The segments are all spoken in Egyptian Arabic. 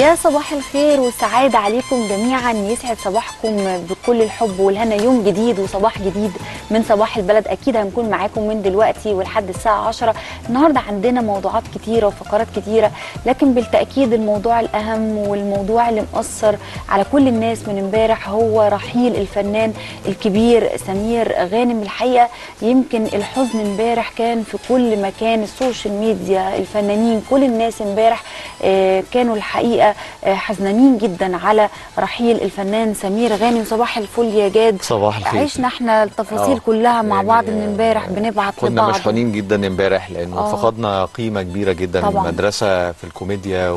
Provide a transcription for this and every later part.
يا صباح الخير والسعادة عليكم جميعا يسعد صباحكم بكل الحب والهنا يوم جديد وصباح جديد من صباح البلد أكيد هنكون معاكم من دلوقتي ولحد الساعة 10 النهاردة عندنا موضوعات كتيرة وفقرات كتيرة لكن بالتأكيد الموضوع الأهم والموضوع اللي مأثر على كل الناس من امبارح هو رحيل الفنان الكبير سمير غانم الحقيقة يمكن الحزن امبارح كان في كل مكان السوشيال ميديا الفنانين كل الناس امبارح آه، كانوا الحقيقه آه، حزنانين جدا على رحيل الفنان سمير غانم صباح الفل يا جاد صباح الخير عشنا احنا التفاصيل آه. كلها مع يعني، بعض من آه، امبارح بنبعت كنا لبعض مشحونين جدا امبارح لانه آه. فقدنا قيمه كبيره جدا طبعاً. مدرسه في الكوميديا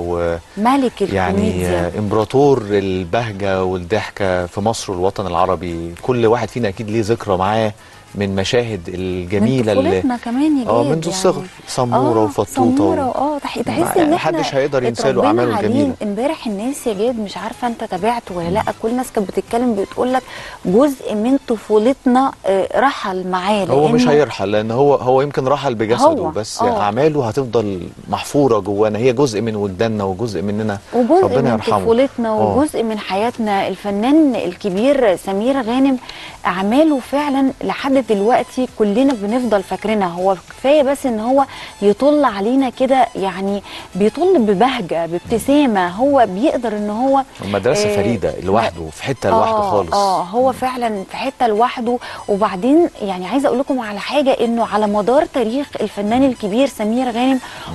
ملك ويعني الكوميديا آه، امبراطور البهجه والضحكه في مصر والوطن العربي كل واحد فينا اكيد ليه ذكرى معاه من مشاهد الجميله من اللي طفولتنا كمان يا اه جاد منذ الصغر سموره آه، وفطوطه سموره و... اه تح- تحس ما- ان احنا محدش هيقدر ينسى له اتربينا أعماله عليه. الجميلة. امبارح الناس يا جاد مش عارفه انت تابعته ولا لا كل الناس كانت بتتكلم بتقول لك جزء من طفولتنا آه، رحل معاه هو مش لأنه- هيرحل لان هو هو يمكن رحل بجسده هو، بس آه. اعماله هتفضل محفوره جوانا هي جزء من وجداننا وجزء مننا وجزء ربنا من يرحمه. طفولتنا آه. وجزء من حياتنا الفنان الكبير سمير غانم اعماله فعلا لحد دلوقتي كلنا بنفضل فاكرينها هو كفايه بس ان هو يطل علينا كده يعني بيطل ببهجه بابتسامه هو بيقدر ان هو مدرسه آه، فريده لوحده في حته لوحده آه خالص اه هو فعلا في حته لوحده وبعدين يعني عايزه اقول لكم على حاجه انه على مدار تاريخ الفنان الكبير سمير غانم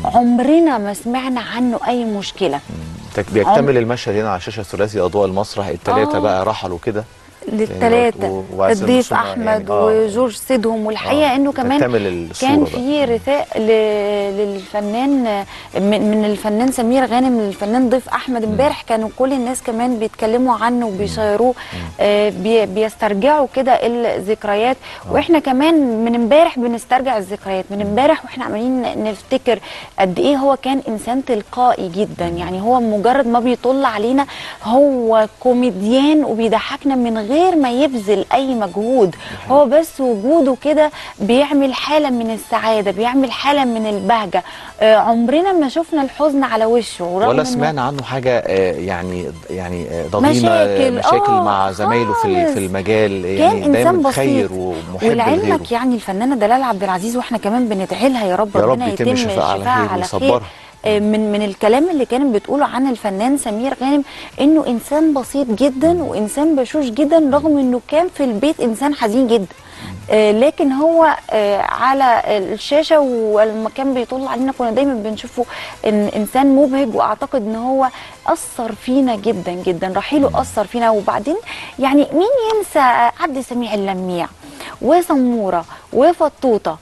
عمرنا ما سمعنا عنه اي مشكله تك- بيكتمل المشهد هنا على شاشه ثلاثي اضواء المسرح الثلاثه آه. بقى رحلوا كده للثلاثه و- وعزيز الضيف المصنع احمد يعني، آه. وجورج سيدهم والحقيقه آه، انه كمان تكتمل الصورة كان بقى. في رثاء ل- للفنان من من الفنان سمير غانم للفنان ضيف احمد امبارح كانوا كل الناس كمان بيتكلموا عنه وبيشيروه آه، بي- بيسترجعوا كده الذكريات واحنا كمان من امبارح بنسترجع الذكريات من امبارح واحنا عمالين نفتكر قد ايه هو كان انسان تلقائي جدا يعني هو مجرد ما بيطل علينا هو كوميديان وبيضحكنا من غير ما يبذل اي مجهود هو بس وجوده كده بيعمل حاله من السعاده بيعمل حاله من البهجه آه، عمرنا ما شفنا الحزن على وشه ورغم ولا إنه- سمعنا عنه حاجه آه، يعني يعني آه، ضغينه مشاكل، مشاكل آه، مع زمايله في ال- خالص. في المجال كان يعني انسان دايما بسيط خير ومحب لغيره ولعلمك يعني الفنانه دلال عبد العزيز واحنا كمان بندعي لها يا رب يا رب ربنا يتم يتم الشفاء على شفاها خير على خير ويصبرها. آه، من من الكلام اللي كانت بتقوله عن الفنان سمير غانم انه انسان بسيط جدا وانسان بشوش جدا رغم انه كان في البيت انسان حزين جدا آه، لكن هو آه، على الشاشه ولما كان بيطل علينا كنا دايما بنشوفه إن انسان مبهج واعتقد ان هو اثر فينا جدا جدا رحيله اثر فينا وبعدين يعني مين ينسى عبد السميع اللميع وسموره وفطوطه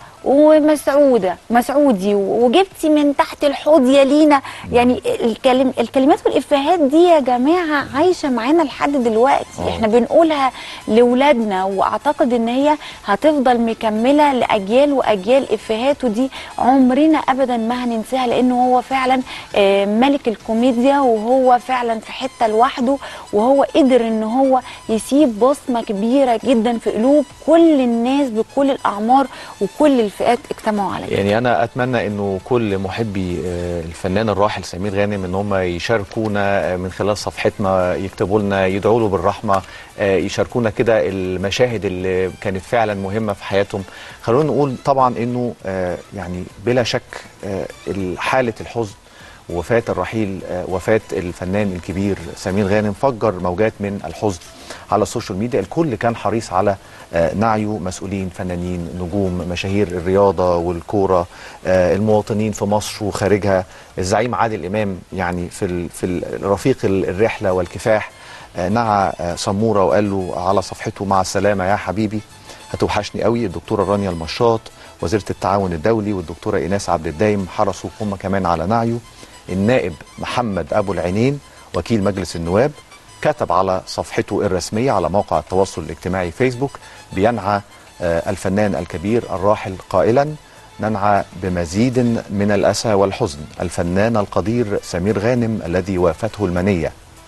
ومسعوده مسعودي وجبتي من تحت الحوض يا لينا يعني الكلم الكلمات والافيهات دي يا جماعه عايشه معانا لحد دلوقتي آه. احنا بنقولها لاولادنا واعتقد ان هي هتفضل مكمله لاجيال واجيال افيهاته دي عمرنا ابدا ما هننساها لانه هو فعلا آه، ملك الكوميديا وهو فعلا في حته لوحده وهو قدر ان هو يسيب بصمه كبيره جدا في قلوب كل الناس بكل الاعمار وكل الفئات اجتمعوا عليه يعني انا اتمنى انه كل محبي آه، الفنان الراحل سمير غانم ان هم يشاركونا آه، من خلال صفحتنا يكتبوا لنا يدعوا له بالرحمه آه، يشاركونا كده المشاهد اللي كانت فعلا مهمه في حياتهم خلونا نقول طبعا انه آه، يعني بلا شك آه، حاله الحزن وفاة الرحيل آه، وفاة الفنان الكبير سمير غانم فجر موجات من الحزن على السوشيال ميديا الكل كان حريص على آه، نعيه مسؤولين فنانين نجوم مشاهير الرياضة والكورة آه، المواطنين في مصر وخارجها الزعيم عادل إمام يعني في ال- في ال- رفيق ال- الرحلة والكفاح آه، نعى آه، سمورة وقال له على صفحته مع السلامة يا حبيبي هتوحشني قوي الدكتورة رانيا المشاط وزيرة التعاون الدولي والدكتورة إيناس عبد الدايم حرصوا هم كمان على نعيه النائب محمد أبو العينين وكيل مجلس النواب كتب على صفحته الرسمية على موقع التواصل الاجتماعي فيسبوك بينعى آه، الفنان الكبير الراحل قائلا ننعى بمزيد من الأسى والحزن الفنان القدير سمير غانم الذي وافته المنية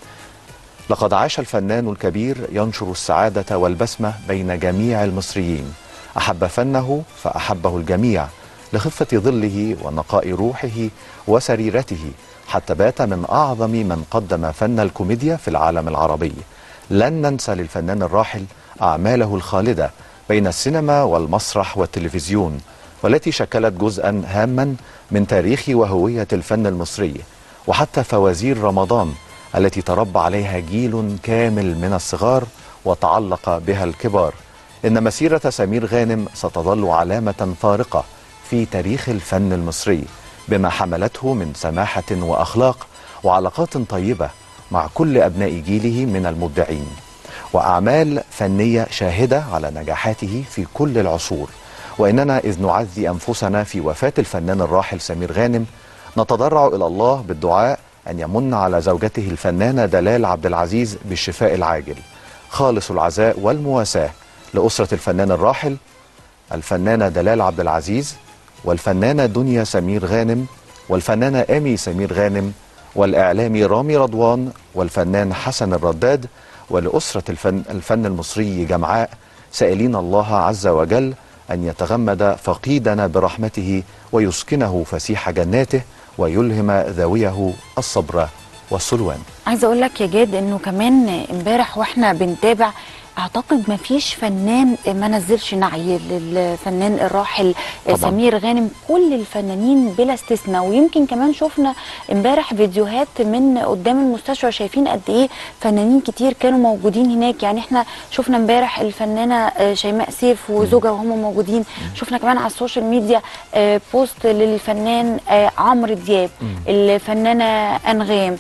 لقد عاش الفنان الكبير ينشر السعادة والبسمة بين جميع المصريين أحب فنه فأحبه الجميع لخفة ظله ونقاء روحه وسريرته حتى بات من أعظم من قدم فن الكوميديا في العالم العربي لن ننسى للفنان الراحل أعماله الخالدة بين السينما والمسرح والتلفزيون والتي شكلت جزءا هاما من تاريخ وهوية الفن المصري وحتى فوازير رمضان التي تربى عليها جيل كامل من الصغار وتعلق بها الكبار إن مسيرة سمير غانم ستظل علامة فارقة في تاريخ الفن المصري بما حملته من سماحة وأخلاق وعلاقات طيبة مع كل أبناء جيله من المبدعين وأعمال فنية شاهدة على نجاحاته في كل العصور وإننا إذ نعزي أنفسنا في وفاة الفنان الراحل سمير غانم نتضرع إلى الله بالدعاء أن يمن على زوجته الفنانة دلال عبد العزيز بالشفاء العاجل خالص العزاء والمواساة لأسرة الفنان الراحل الفنانة دلال عبد العزيز والفنانة دنيا سمير غانم والفنانة أمي سمير غانم والإعلامي رامي رضوان والفنان حسن الرداد ولأسرة الفن, الفن المصري جمعاء سائلين الله عز وجل أن يتغمد فقيدنا برحمته ويسكنه فسيح جناته ويلهم ذويه الصبر والسلوان عايزه اقول لك يا جاد انه كمان امبارح واحنا بنتابع اعتقد ما فيش فنان ما نزلش نعي للفنان الراحل طبعاً. سمير غانم كل الفنانين بلا استثناء ويمكن كمان شفنا امبارح فيديوهات من قدام المستشفى شايفين قد ايه فنانين كتير كانوا موجودين هناك يعني احنا شفنا امبارح الفنانه آه، شيماء سيف وزوجها وهم موجودين شفنا كمان على السوشيال ميديا آه، بوست للفنان آه، عمرو دياب الفنانه انغام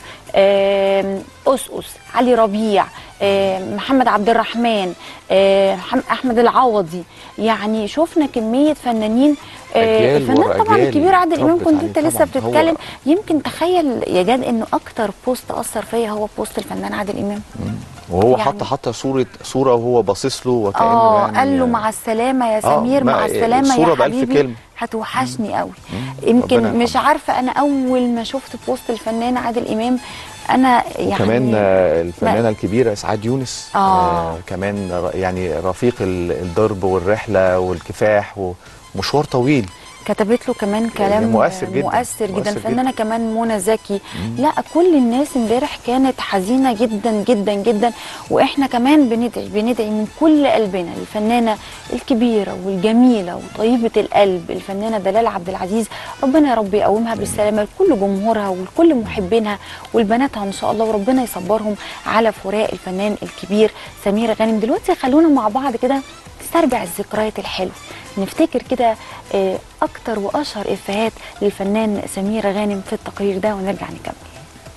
آم، أسأس علي ربيع آم، محمد عبد الرحمن آم، محم- أحمد العوضي يعني شفنا كمية فنانين آه، أجيال الفنان ورا طبعا أجيال الكبير عادل إمام اتربت كنت عليه أنت لسه طبعاً. هو- بتتكلم يمكن تخيل يا جاد إنه أكتر بوست أثر فيا هو بوست الفنان عادل إمام وهو يعني- حط حتى صورة صورة وهو باصص له وكأنه اه يعني قال له مع السلامة يا آه، سمير ما- مع السلامة الصورة يا بألف حبيبي كلمة. هتوحشني قوي ربنا يمكن يرحمه. مش عارفة أنا أول ما شفت بوست الفنان عادل إمام أنا يعني وكمان آه، الفنانة الكبيرة إسعاد يونس آه. كمان ر- يعني رفيق ال- الدرب والرحلة والكفاح ومشوار طويل كتبت له كمان كلام مؤثر جداً. مؤثر جدا مؤثر الفنانه كمان منى زكي لا كل الناس امبارح كانت حزينه جدا جدا جدا واحنا كمان بندعي بندعي من كل قلبنا الفنانه الكبيره والجميله وطيبه القلب الفنانه دلال عبد العزيز ربنا يا رب يقومها بالسلامه لكل جمهورها ولكل محبينها ولبناتها ان شاء الله وربنا يصبرهم على فراق الفنان الكبير سمير غانم دلوقتي خلونا مع بعض كده نسترجع الذكريات الحلوه نفتكر كده آه، اكتر واشهر افيهات للفنان سمير غانم في التقرير ده ونرجع نكمل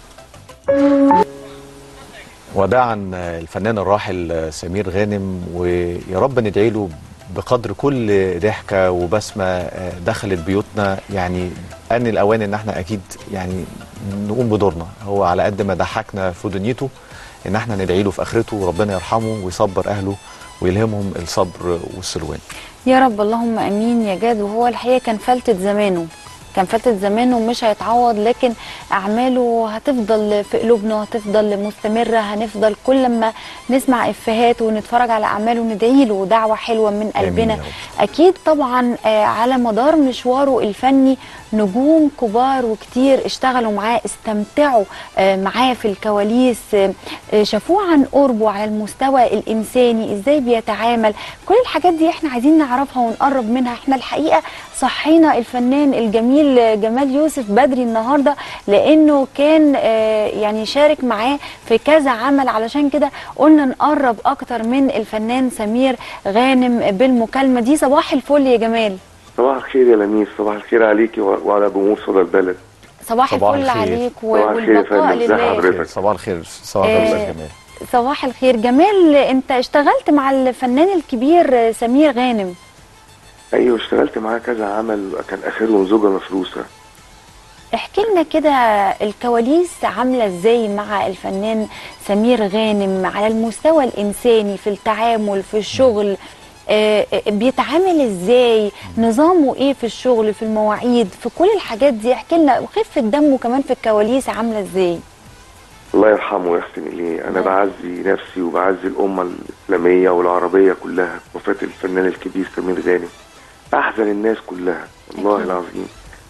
وداعا الفنان الراحل سمير غانم ويا رب ندعي له بقدر كل ضحكه وبسمه دخلت بيوتنا يعني ان الاوان ان احنا اكيد يعني نقوم بدورنا هو على قد ما ضحكنا في دنيته ان احنا ندعي له في اخرته وربنا يرحمه ويصبر اهله ويلهمهم الصبر والسلوان يا رب اللهم امين يا جاد وهو الحقيقه كان فلتة زمانه كان فلتة زمانه ومش هيتعوض لكن اعماله هتفضل في قلوبنا وهتفضل مستمره هنفضل كل ما نسمع افيهات ونتفرج على اعماله ندعي له دعوه حلوه من قلبنا يا رب. اكيد طبعا آه، على مدار مشواره الفني نجوم كبار وكتير اشتغلوا معاه استمتعوا آه، معاه في الكواليس آه، آه، شافوه عن قربه على المستوى الانساني ازاي بيتعامل كل الحاجات دي احنا عايزين نعرفها ونقرب منها احنا الحقيقه صحينا الفنان الجميل آه، جمال يوسف بدري النهارده لانه كان آه، يعني شارك معاه في كذا عمل علشان كده قلنا نقرب اكتر من الفنان سمير غانم بالمكالمه دي صباح الفل يا جمال صباح الخير يا لميس صباح الخير عليكي و- وعلى جمهور صدى البلد صباح, صباح الفل الخير. عليك و- صباح الخير يا والبقاء فندم. ازي لله حضرتك؟ صباح الخير صباح آه، الخير يا جمال صباح الخير جمال انت اشتغلت مع الفنان الكبير سمير غانم ايوه اشتغلت معاه كذا عمل كان اخرهم زوجة مفروسة احكي لنا كده الكواليس عامله ازاي مع الفنان سمير غانم على المستوى الانساني في التعامل في الشغل آه، آه، بيتعامل ازاي نظامه ايه في الشغل في المواعيد في كل الحاجات دي احكي لنا وخفه دمه كمان في الكواليس عامله ازاي الله يرحمه ويحسن اليه انا الله. بعزي نفسي وبعزي الامة الاسلامية والعربية كلها وفاة الفنان الكبير سمير غانم احزن الناس كلها والله أكيد. العظيم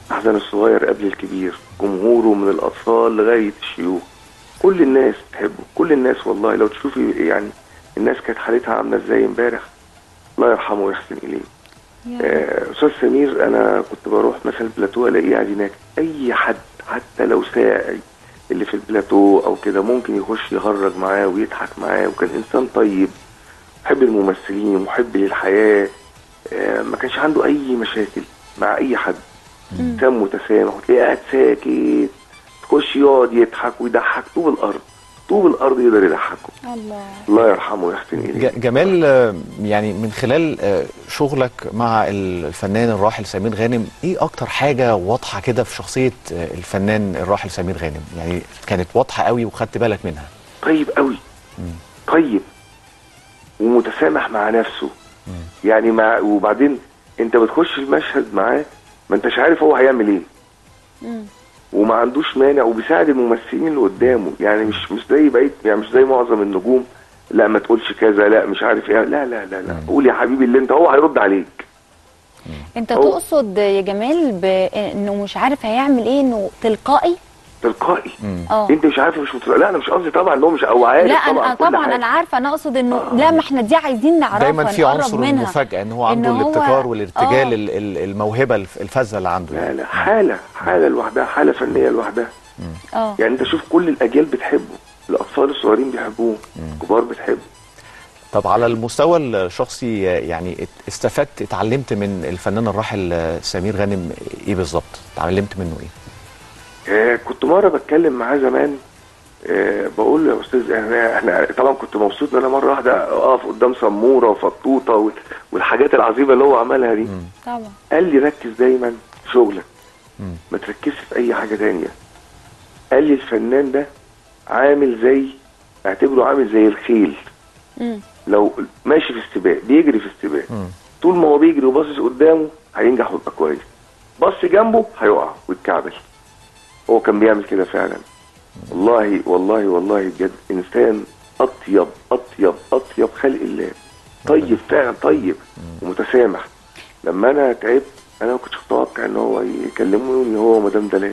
احزن الصغير قبل الكبير جمهوره من الاطفال لغايه الشيوخ كل الناس بتحبه كل الناس والله لو تشوفي يعني الناس كانت حالتها عامله ازاي امبارح الله يرحمه ويحسن اليه آه، استاذ سمير انا كنت بروح مثلا البلاتو الاقيه قاعد هناك اي حد حتى لو ساعي اللي في البلاتو او كده ممكن يخش يهرج معاه ويضحك معاه وكان انسان طيب محب الممثلين محب للحياه آه، ما كانش عنده اي مشاكل مع اي حد انسان متسامح وتلاقيه قاعد ساكت تخش يقعد يضحك ويضحك طوب الارض طوب الارض يقدر يضحكه الله الله يرحمه ويحسن اليه ج- جمال آه، يعني من خلال آه، شغلك مع الفنان الراحل سمير غانم ايه اكتر حاجه واضحه كده في شخصيه آه، الفنان الراحل سمير غانم يعني كانت واضحه قوي وخدت بالك منها طيب قوي طيب ومتسامح مع نفسه يعني مع وبعدين انت بتخش المشهد معاه ما انتش عارف هو هيعمل ايه مم. وما عندوش مانع وبيساعد الممثلين اللي قدامه يعني مش مش زي بقيت يعني مش زي معظم النجوم لا ما تقولش كذا لا مش عارف ايه لا لا لا لا قول يا حبيبي اللي انت هو هيرد عليك انت هو- تقصد يا جمال بانه مش عارف هيعمل ايه انه تلقائي تلقائي اه انت مش عارف مش متلقائي. لا انا مش قصدي طبعا ان هو مش او عارف لا انا كل طبعا حاجة. انا عارفه انا اقصد انه لا ما احنا دي عايزين نعرفها دايما في نقرب عنصر منها المفاجاه ان هو عنده إن هو- الابتكار والارتجال آه. ال- ال- الموهبه الف- الفذه اللي عنده لا يعني. لا حاله حاله لوحدها حاله فنيه لوحدها اه يعني انت شوف كل الاجيال بتحبه الاطفال الصغيرين بيحبوه الكبار بتحبه طب على المستوى الشخصي آه، يعني ات- استفدت اتعلمت من الفنان الراحل آه، سمير غانم ايه بالظبط اتعلمت منه ايه آه كنت مره بتكلم معاه زمان آه بقول له يا استاذ احنا احنا طبعا كنت مبسوط ان انا مره واحده اقف قدام سموره وفطوطه وال- والحاجات العظيمه اللي هو عملها دي طبعا قال لي ركز دايما في شغلك مم. ما تركزش في اي حاجه تانية قال لي الفنان ده عامل زي اعتبره عامل زي الخيل مم. لو ماشي في السباق بيجري في السباق مم. طول ما هو بيجري وباصص قدامه هينجح ويبقى كويس بص جنبه هيقع ويتكعبل هو كان بيعمل كده فعلا والله والله والله بجد انسان اطيب اطيب اطيب خلق الله طيب فعلا طيب ومتسامح لما انا تعبت انا ما كنتش متوقع ان هو يكلمني ان هو مدام دلال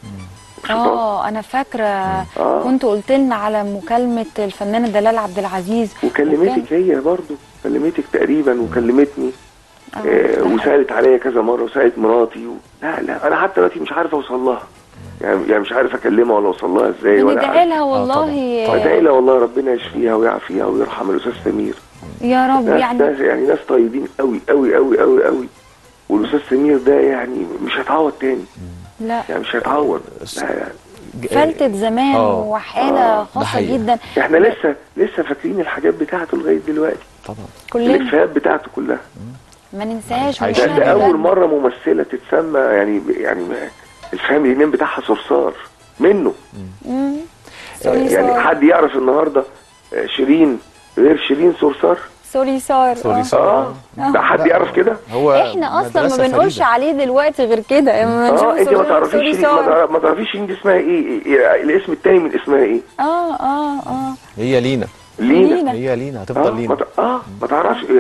مش متوقع. اه انا فاكره آه. كنت قلت لنا على مكالمه الفنانه دلال عبد العزيز وكلمتك هي برضو كلمتك تقريبا وكلمتني آه، آه ده وسالت عليا كذا مره وسالت مراتي و... لا لا انا حتى دلوقتي مش عارف اوصل لها يعني يعني مش عارف اكلمها ولا اوصل لها ازاي ولا ندعي عارف لها والله طبعاً. بدعي لها والله ربنا يشفيها ويعافيها ويرحم الاستاذ سمير يا رب ناس يعني ناس يعني ناس طيبين قوي قوي قوي قوي قوي والاستاذ سمير ده يعني مش هيتعوض تاني لا يعني مش هيتعوض لا يعني ج- فلتة زمان آه. وحالة آه، ده خاصة حقيقي. جدا احنا لسه لسه فاكرين الحاجات بتاعته لغايه دلوقتي طبعا كلنا الافيهات بتاعته كلها ما ننساهاش عايش- ده, ونحن ده اول بجد. مره ممثله تتسمى يعني يعني ما- الفهم اليمين بتاعها صرصار منه مم. سوري يعني صار حد يعرف النهارده آه، شيرين غير شيرين صرصار سوري صار سوري آه. صار. اه ده حد يعرف كده هو احنا اصلا ما مدرسة بنقولش فريدة. عليه دلوقتي غير كده يعني ما اه نشوف انت ما سوري- تعرفيش سوري شيرين ما صار تعرف- ما تعرفيش شيرين دي اسمها ايه, إيه, إيه الاسم التاني من اسمها ايه اه اه اه هي لينا لينا لينا. هي لينا اه هتفضل ما لينا ت- اه ما تعرفش إيه.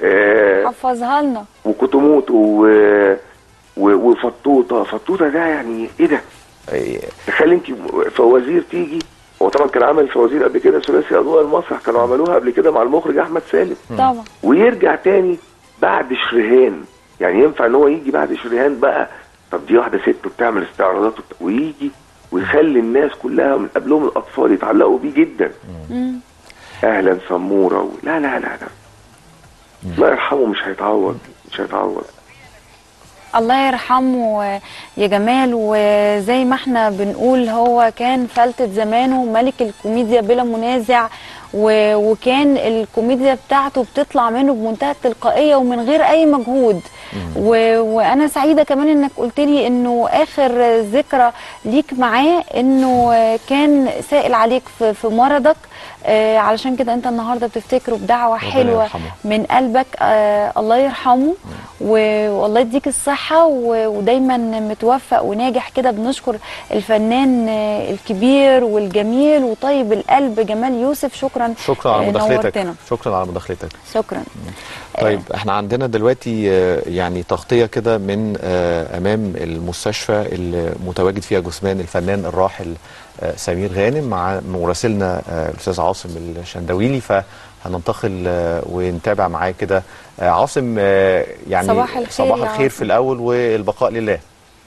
آه حفظها لنا وكتموت و و- وفطوطه فطوطه ده يعني ايه ده إيه، تخيل انت فوازير تيجي هو طبعا كان عمل فوازير قبل كده ثلاثي اضواء المسرح كانوا عملوها قبل كده مع المخرج احمد سالم طبعا ويرجع تاني بعد شريهان يعني ينفع ان هو يجي بعد شريهان بقى طب دي واحده ست وبتعمل استعراضات وبت- ويجي ويخلي الناس كلها من قبلهم الاطفال يتعلقوا بيه جدا مم. اهلا سموره و... لا لا لا لا الله يرحمه مش هيتعوض مش هيتعوض الله يرحمه يا جمال وزي ما احنا بنقول هو كان فلتة زمانه ملك الكوميديا بلا منازع و- وكان الكوميديا بتاعته بتطلع منه بمنتهى التلقائية ومن غير أي مجهود و... وأنا سعيدة كمان إنك قلت لي إنه آخر ذكرى ليك معاه إنه كان سائل عليك في, في مرضك آه علشان كده انت النهارده بتفتكره بدعوه ربنا حلوه يرحمه. من قلبك آه الله يرحمه و- والله يديك الصحه و- ودايما متوفق وناجح كده بنشكر الفنان آه الكبير والجميل وطيب القلب جمال يوسف شكرا شكرا على آه، مداخلتك نورتنا. شكرا على مداخلتك شكرا طيب احنا عندنا دلوقتي آه، يعني تغطيه كده من آه، امام المستشفى اللي متواجد فيها جثمان الفنان الراحل آه، سمير غانم مع مراسلنا آه، الاستاذ عاصم الشندويلي فهننتقل آه، ونتابع معاه كده آه، عاصم آه، يعني صباح الخير صباح يا الخير في عاصم. الاول والبقاء لله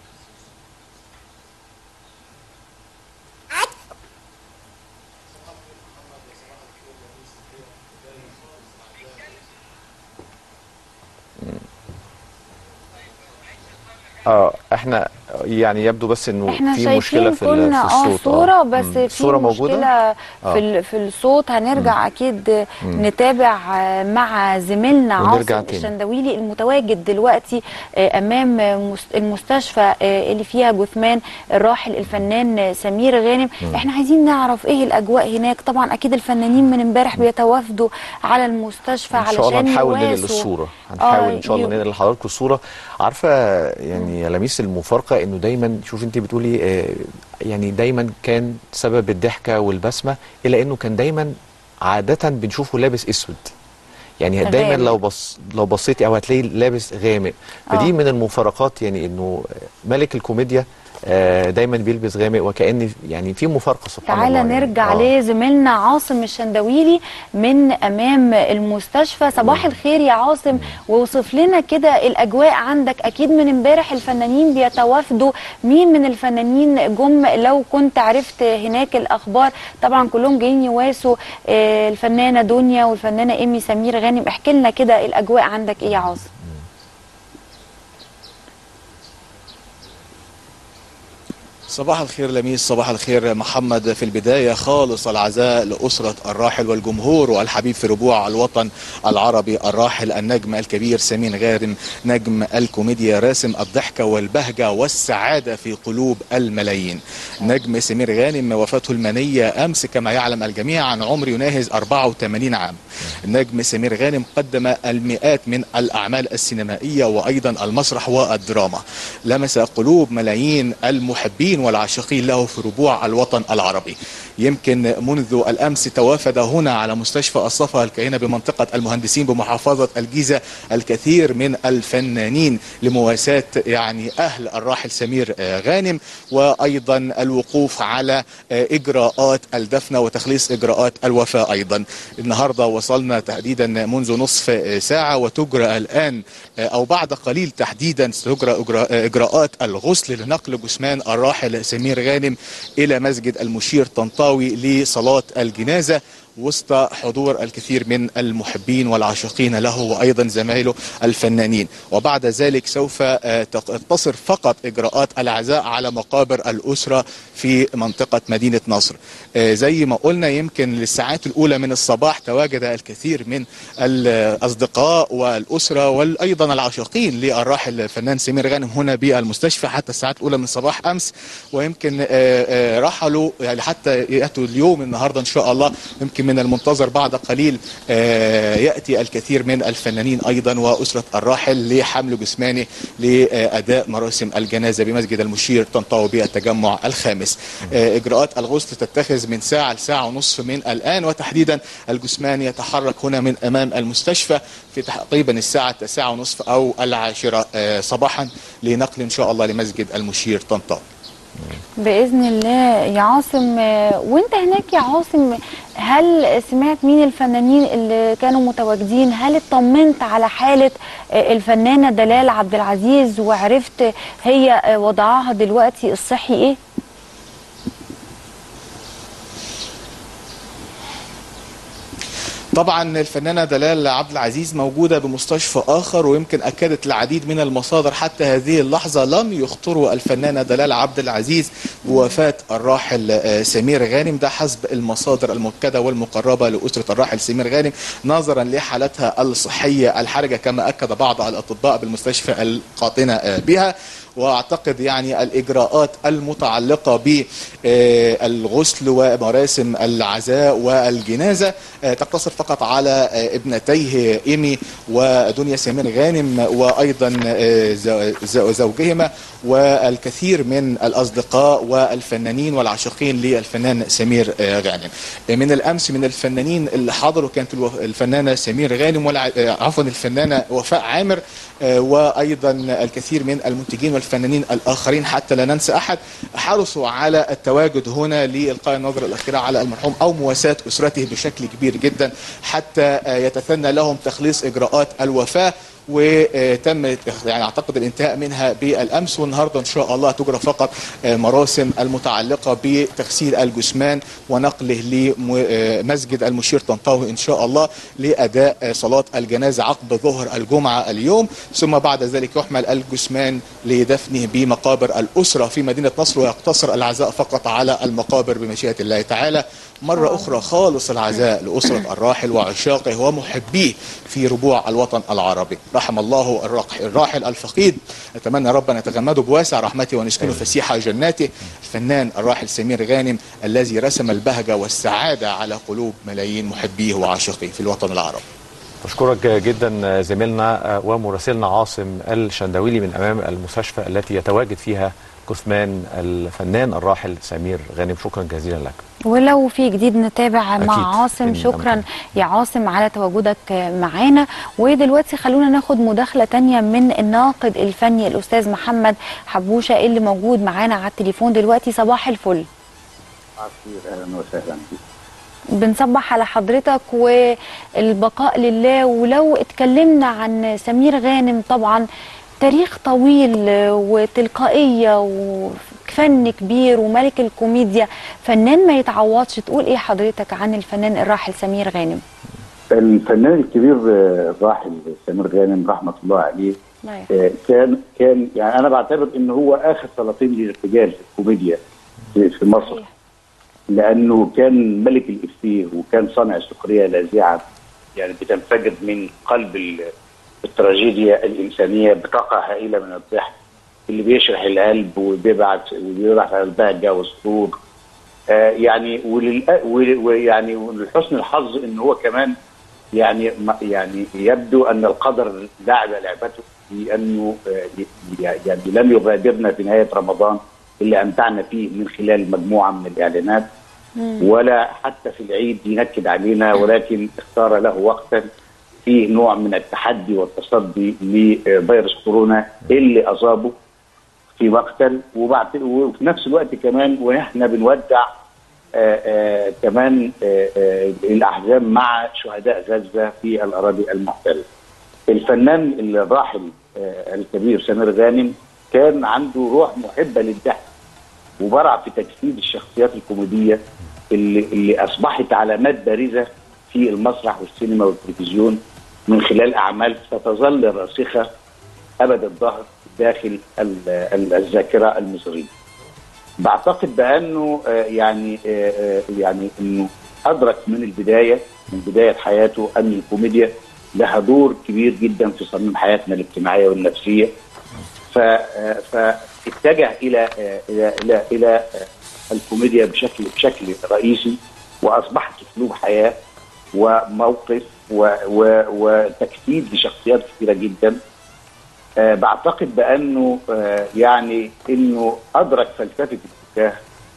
اه احنا يعني يبدو بس انه احنا في مشكله شايفين في, ال- كنا في اه الصوت صوره مم. بس في الصوره موجوده مشكله آه. في ال- في الصوت هنرجع اكيد نتابع آه، مع زميلنا ونرجع عاصم تاني. الشندويلي المتواجد دلوقتي آه، امام آه، مس- المستشفى آه، اللي فيها جثمان الراحل الفنان آه، سمير غانم احنا عايزين نعرف ايه الاجواء هناك طبعا اكيد الفنانين من امبارح بيتوافدوا على المستشفى ان شاء الله علشان نحاول ننقل يواسوا. الصوره هنحاول آه، ان شاء الله يو- ننقل لحضراتكم الصوره عارفه يعني يا لميس المفارقه انه دايما شوف انت بتقولي آه، يعني دايما كان سبب الضحكه والبسمه الا انه كان دايما عاده بنشوفه لابس اسود يعني دايما غامق. لو بص لو بصيتي او هتلاقيه لابس غامق فدي آه. من المفارقات يعني انه ملك الكوميديا آه، دايما بيلبس غامق وكأن يعني في مفارقه سبحان تعالى الله يعني. نرجع آه. لزميلنا عاصم الشندويلي من امام المستشفى صباح الخير يا عاصم ووصف لنا كده الاجواء عندك اكيد من امبارح الفنانين بيتوافدوا مين من الفنانين جم لو كنت عرفت هناك الاخبار طبعا كلهم جايين يواسوا آه، الفنانه دنيا والفنانه ايمي سمير غانم احكي لنا كده الاجواء عندك ايه يا عاصم صباح الخير لميس صباح الخير محمد في البداية خالص العزاء لأسرة الراحل والجمهور والحبيب في ربوع الوطن العربي الراحل النجم الكبير سمين غارم نجم الكوميديا راسم الضحكة والبهجة والسعادة في قلوب الملايين نجم سمير غانم وفاته المنية أمس كما يعلم الجميع عن عمر يناهز 84 عام النجم سمير غانم قدم المئات من الأعمال السينمائية وأيضا المسرح والدراما لمس قلوب ملايين المحبين والعاشقين له في ربوع الوطن العربي يمكن منذ الأمس توافد هنا على مستشفى الصفا الكائنة بمنطقة المهندسين بمحافظة الجيزة الكثير من الفنانين لمواساة يعني أهل الراحل سمير آه، غانم وأيضا الوقوف على آه، إجراءات الدفن وتخليص إجراءات الوفاة أيضا النهاردة وصلنا تحديدا منذ نصف آه، ساعة وتجرى الآن آه، أو بعد قليل تحديدا ستجرى إجراء- آه، إجراءات الغسل لنقل جثمان الراحل سمير غانم إلى مسجد المشير طنطاوي لصلاة الجنازة وسط حضور الكثير من المحبين والعاشقين له وايضا زمايله الفنانين وبعد ذلك سوف آه، تقتصر فقط اجراءات العزاء على مقابر الاسره في منطقه مدينه نصر آه، زي ما قلنا يمكن للساعات الاولى من الصباح تواجد الكثير من الاصدقاء والاسره وايضا العاشقين للراحل الفنان سمير غانم هنا بالمستشفى حتى الساعات الاولى من صباح امس ويمكن آه، آه، رحلوا يعني حتى ياتوا اليوم النهارده ان شاء الله يمكن من المنتظر بعد قليل آه، ياتي الكثير من الفنانين ايضا واسره الراحل لحمل جثمانه لاداء مراسم الجنازه بمسجد المشير طنطاوي بالتجمع الخامس آه، اجراءات الغسل تتخذ من ساعه لساعه ونصف من الان وتحديدا الجثمان يتحرك هنا من امام المستشفى في تقريبا الساعه التاسعه ونصف او العاشره آه، صباحا لنقل ان شاء الله لمسجد المشير طنطاوي باذن الله يا عاصم آه، وانت هناك يا عاصم هل سمعت مين الفنانين اللي كانوا متواجدين هل اطمنت على حاله آه، الفنانه دلال عبد العزيز وعرفت هي آه، وضعها دلوقتي الصحي ايه طبعا الفنانة دلال عبد العزيز موجودة بمستشفى آخر ويمكن أكدت العديد من المصادر حتى هذه اللحظة لم يخطروا الفنانة دلال عبد العزيز بوفاة الراحل آه، سمير غانم ده حسب المصادر المؤكدة والمقربة لأسرة الراحل سمير غانم نظرا لحالتها الصحية الحرجة كما أكد بعض الأطباء بالمستشفى القاطنة آه، بها واعتقد يعني الاجراءات المتعلقه بالغسل ومراسم العزاء والجنازه آه، تقتصر فقط على آه، ابنتيه ايمي ودنيا سمير غانم وايضا آه، زو- زو- زوجهما والكثير من الاصدقاء والفنانين والعاشقين للفنان سمير آه، غانم آه، من الامس من الفنانين اللي حضروا كانت الو- الفنانه سمير غانم ولا آه، عفوا الفنانه وفاء عامر آه، وايضا الكثير من المنتجين والفنانين الاخرين حتى لا ننسى احد حرصوا على التواجد هنا لالقاء النظره الاخيره على المرحوم او مواساه اسرته بشكل كبير جدا حتى آه، يتثنى لهم تخليص اجراءات الوفاه وتم يعني اعتقد الانتهاء منها بالامس والنهارده ان شاء الله تجرى فقط آه، مراسم المتعلقه بتغسيل الجثمان ونقله لمسجد المشير طنطاوي ان شاء الله لاداء آه، صلاه الجنازه عقب ظهر الجمعه اليوم ثم بعد ذلك يحمل الجثمان لدفنه بمقابر الاسره في مدينه نصر ويقتصر العزاء فقط على المقابر بمشيئه الله تعالى مرة أخرى خالص العزاء لأسرة الراحل وعشاقه ومحبيه في ربوع الوطن العربي رحم الله الراح- الراحل الفقيد نتمنى ربنا يتغمده بواسع رحمته ونسكنه فسيح جناته الفنان الراحل سمير غانم الذي رسم البهجة والسعادة على قلوب ملايين محبيه وعاشقيه في الوطن العربي بشكرك جدا زميلنا ومراسلنا عاصم الشندويلي من امام المستشفى التي يتواجد فيها جثمان الفنان الراحل سمير غانم شكرا جزيلا لك ولو في جديد نتابع أكيد. مع عاصم إن شكرا أمكن. يا عاصم على تواجدك معانا ودلوقتي خلونا ناخد مداخلة تانية من الناقد الفني الأستاذ محمد حبوشة اللي موجود معانا على التليفون دلوقتي صباح الفل عصير اهلا وسهلا بك بنصبح على حضرتك والبقاء لله ولو اتكلمنا عن سمير غانم طبعا تاريخ طويل وتلقائية وفن كبير وملك الكوميديا فنان ما يتعوضش تقول ايه حضرتك عن الفنان الراحل سمير غانم الفنان الكبير آه، الراحل سمير غانم رحمه الله عليه الله يرحمه. آه، كان كان يعني انا بعتبر ان هو اخر سلاطين للرجال في الكوميديا في, في مصر صحيح. لانه كان ملك الافيه وكان صانع سخريه لاذعه يعني بتنفجر من قلب ال- التراجيديا الانسانيه بطاقه هائله من الضحك اللي بيشرح القلب وبيبعت وبيبعت على البهجه والسرور آه يعني ولل ول- ويعني ولحسن الحظ ان هو كمان يعني ما- يعني يبدو ان القدر لعب لعبته بانه آه، ي- يعني لم يغادرنا في نهايه رمضان اللي امتعنا فيه من خلال مجموعه من الاعلانات ولا حتى في العيد ينكد علينا ولكن اختار له وقتا فيه نوع من التحدي والتصدي لفيروس كورونا اللي اصابه في مقتل وبعد وفي نفس الوقت كمان واحنا بنودع آه آه كمان آه آه الاحزاب مع شهداء غزه في الاراضي المحتله. الفنان الراحل آه الكبير سمير غانم كان عنده روح محبه للضحك وبرع في تجسيد الشخصيات الكوميديه اللي, اللي اصبحت علامات بارزه في المسرح والسينما والتلفزيون من خلال اعمال ستظل راسخه ابد الظهر داخل ال- ال- الذاكره المصريه. بعتقد بانه آه، يعني آه، آه، يعني انه ادرك من البدايه من بدايه حياته ان الكوميديا لها دور كبير جدا في صميم حياتنا الاجتماعيه والنفسيه ف- آه، فاتجه الى آه، الى الى الى آه، الكوميديا بشكل بشكل رئيسي واصبحت اسلوب حياه وموقف و- و- وتجسيد لشخصيات كثيره جدا آه، بعتقد بانه آه، يعني انه ادرك فلسفه الفكاهه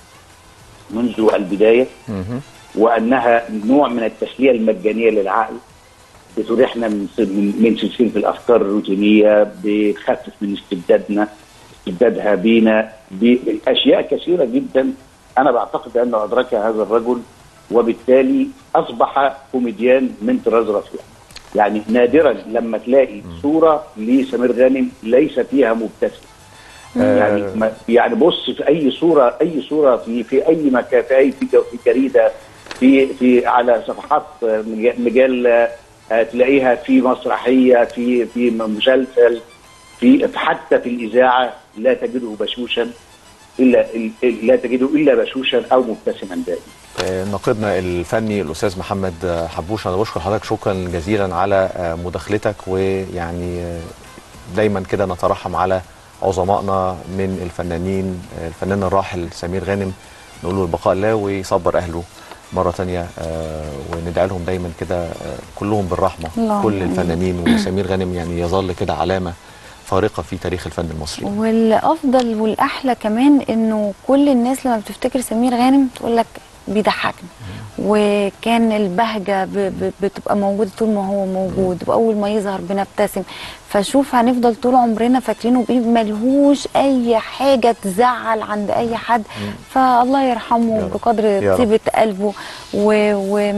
منذ البدايه وانها نوع من التسليه المجانيه للعقل بتريحنا من من من سلسله الافكار الروتينيه بتخفف من استبدادنا استبدادها بينا باشياء كثيره جدا انا بعتقد انه ادركها هذا الرجل وبالتالي اصبح كوميديان من طراز رفيع يعني نادرا لما تلاقي صوره لسمير غانم ليس فيها مبتسم يعني ما يعني بص في اي صوره اي صوره في في اي مكان في اي في في جريده في في على صفحات مج- مجله آه، تلاقيها في مسرحيه في في مسلسل في حتى في الاذاعه لا تجده بشوشا الا ال- لا تجده الا بشوشا او مبتسما دائما آه، ناقدنا الفني الاستاذ محمد آه، حبوش انا بشكر حضرتك شكرا جزيلا على آه، مداخلتك ويعني آه، دايما كده نترحم على عظمائنا من الفنانين آه، الفنان الراحل سمير غانم نقول له البقاء الله ويصبر اهله مره تانية آه، وندعي لهم دايما كده آه، كلهم بالرحمه اللهم كل آمين. الفنانين وسمير غانم يعني يظل كده علامه فارقه في تاريخ الفن المصري والافضل والاحلى كمان انه كل الناس لما بتفتكر سمير غانم تقول لك بيضحكنا وكان البهجه ب- ب- بتبقى موجوده طول ما هو موجود واول ما يظهر بنبتسم فشوف هنفضل طول عمرنا فاكرينه بايه ملهوش اي حاجه تزعل عند اي حد فالله يرحمه يا رب. بقدر يا رب. طيبه قلبه و, و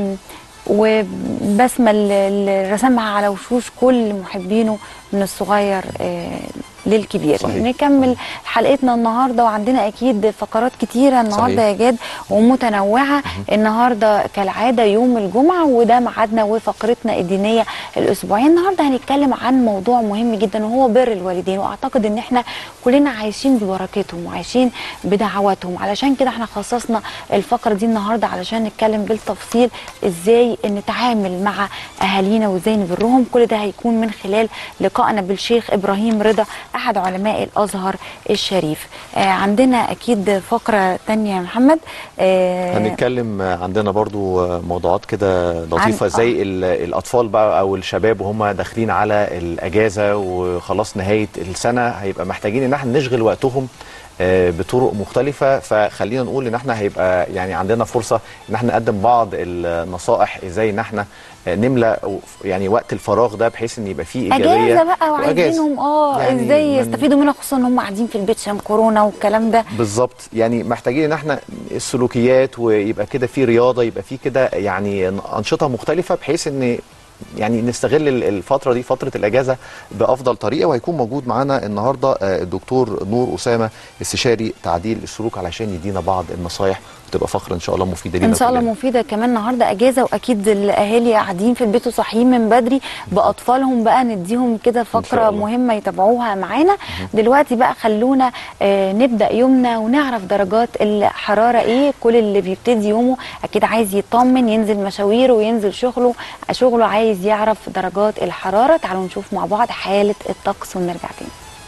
وبسمة اللي اللي رسمها على وشوش كل محبينه من الصغير آه، للكبير صحيح. نكمل حلقتنا النهارده وعندنا اكيد فقرات كتيره النهارده صحيح. يا جاد ومتنوعه النهارده كالعاده يوم الجمعه وده ميعادنا وفقرتنا الدينيه الاسبوعيه النهارده هنتكلم عن موضوع مهم جدا وهو بر الوالدين واعتقد ان احنا كلنا عايشين ببركتهم وعايشين بدعواتهم علشان كده احنا خصصنا الفقره دي النهارده علشان نتكلم بالتفصيل ازاي نتعامل مع اهالينا وازاي نبرهم كل ده هيكون من خلال لقائنا بالشيخ ابراهيم رضا احد علماء الازهر الشريف آه عندنا اكيد فقره تانية يا محمد آه هنتكلم عندنا برضو موضوعات كده لطيفة عن- زي ال- الأطفال بقى أو الشباب وهم داخلين على الأجازة وخلاص نهاية السنة هيبقى محتاجين إن احنا نشغل وقتهم آه، بطرق مختلفة فخلينا نقول ان احنا هيبقى يعني عندنا فرصة ان احنا نقدم بعض النصائح ازاي ان احنا آه، نملى يعني وقت الفراغ ده بحيث ان يبقى فيه ايجابية اجازه بقى وأجازة. وعايزينهم اه يعني ازاي من- يستفيدوا منها خصوصا ان هم قاعدين في البيت عشان كورونا والكلام ده بالظبط يعني محتاجين ان احنا السلوكيات ويبقى كده في رياضه يبقى في كده يعني انشطه مختلفه بحيث ان يعني نستغل ال- الفتره دي فتره الاجازه بافضل طريقه وهيكون موجود معانا النهارده آه، الدكتور نور اسامه استشاري تعديل السلوك علشان يدينا بعض النصايح وتبقى فقره ان شاء الله مفيده لينا ان شاء الله كلنا. مفيده كمان النهارده اجازه واكيد الاهالي قاعدين في البيت وصاحيين من بدري باطفالهم بقى نديهم كده فقره الله. مهمه يتابعوها معانا دلوقتي بقى خلونا آه نبدا يومنا ونعرف درجات الحراره ايه كل اللي بيبتدي يومه اكيد عايز يطمن ينزل مشاويره وينزل شغله شغله عايز يعرف درجات الحراره تعالوا نشوف مع بعض حاله الطقس ونرجع تاني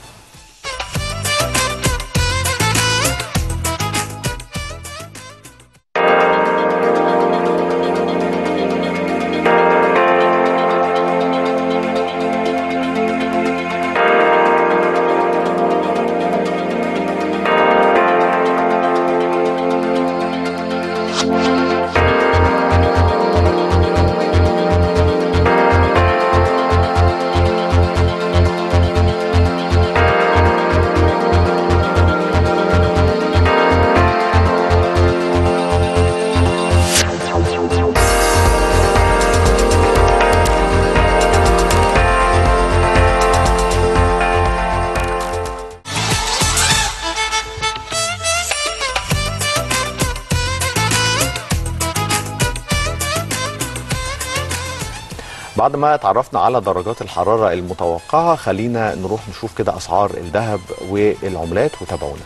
بعد ما اتعرفنا على درجات الحراره المتوقعه خلينا نروح نشوف كده اسعار الذهب والعملات وتابعونا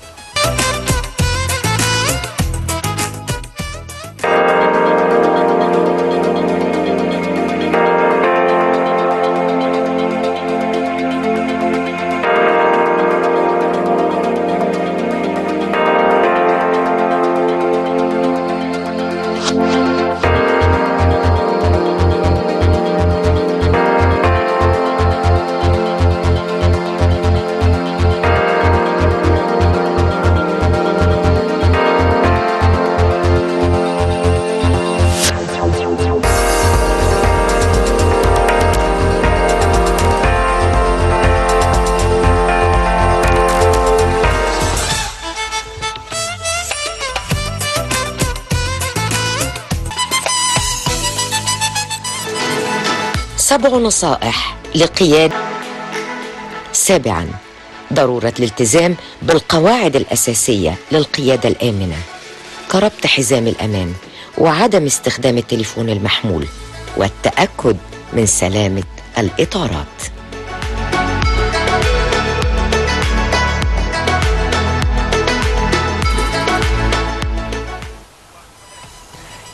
سبع نصائح لقيادة سابعا ضرورة الالتزام بالقواعد الأساسية للقيادة الآمنة كربط حزام الأمان وعدم استخدام التليفون المحمول والتأكد من سلامة الإطارات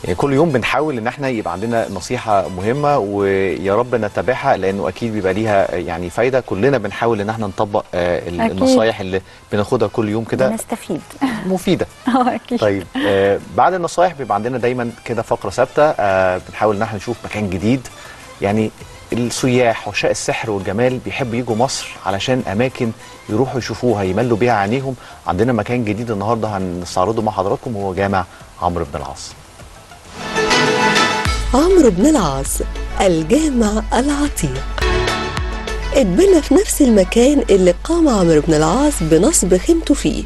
يعني كل يوم بنحاول ان احنا يبقى عندنا نصيحه مهمه ويا رب نتبعها لانه اكيد بيبقى ليها يعني فايده كلنا بنحاول ان احنا نطبق آه، ال- أكيد. النصايح اللي بناخدها كل يوم كده نستفيد مفيده اه اكيد طيب آه بعد النصايح بيبقى عندنا دايما كده فقره ثابته آه بنحاول ان احنا نشوف مكان جديد يعني السياح عشاق السحر والجمال بيحبوا يجوا مصر علشان اماكن يروحوا يشوفوها يملوا بيها عينيهم عندنا مكان جديد النهارده هنستعرضه مع حضراتكم هو جامع عمرو بن العاص عمرو بن العاص الجامع العتيق اتبنى في نفس المكان اللي قام عمرو بن العاص بنصب خيمته فيه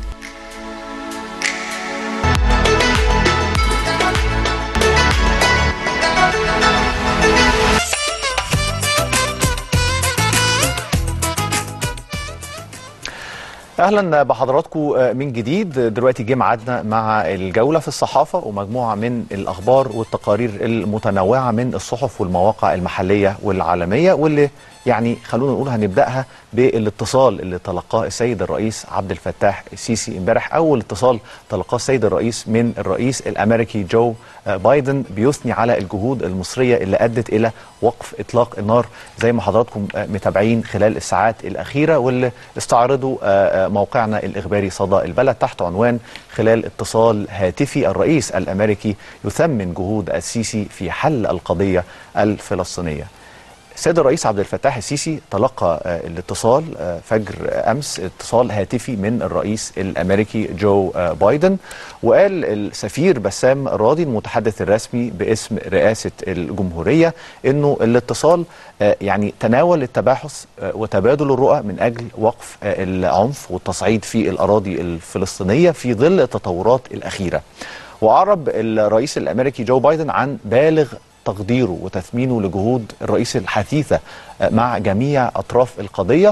اهلا بحضراتكم من جديد دلوقتي جه ميعادنا مع الجوله في الصحافه ومجموعه من الاخبار والتقارير المتنوعه من الصحف والمواقع المحليه والعالميه واللي يعني خلونا نقول هنبداها بالاتصال اللي تلقاه السيد الرئيس عبد الفتاح السيسي امبارح اول اتصال تلقاه السيد الرئيس من الرئيس الامريكي جو بايدن بيثني على الجهود المصريه اللي ادت الى وقف اطلاق النار زي ما حضراتكم متابعين خلال الساعات الاخيره واللي استعرضوا موقعنا الاخباري صدى البلد تحت عنوان خلال اتصال هاتفي الرئيس الامريكي يثمن جهود السيسي في حل القضيه الفلسطينيه. السيد الرئيس عبد الفتاح السيسي تلقى آه، الاتصال آه، فجر امس اتصال هاتفي من الرئيس الامريكي جو آه، بايدن وقال السفير بسام راضي المتحدث الرسمي باسم رئاسه الجمهوريه انه الاتصال آه، يعني تناول التباحث آه، وتبادل الرؤى من اجل وقف آه، العنف والتصعيد في الاراضي الفلسطينيه في ظل التطورات الاخيره. وأعرب الرئيس الامريكي جو بايدن عن بالغ تقديره وتثمينه لجهود الرئيس الحثيثة مع جميع أطراف القضية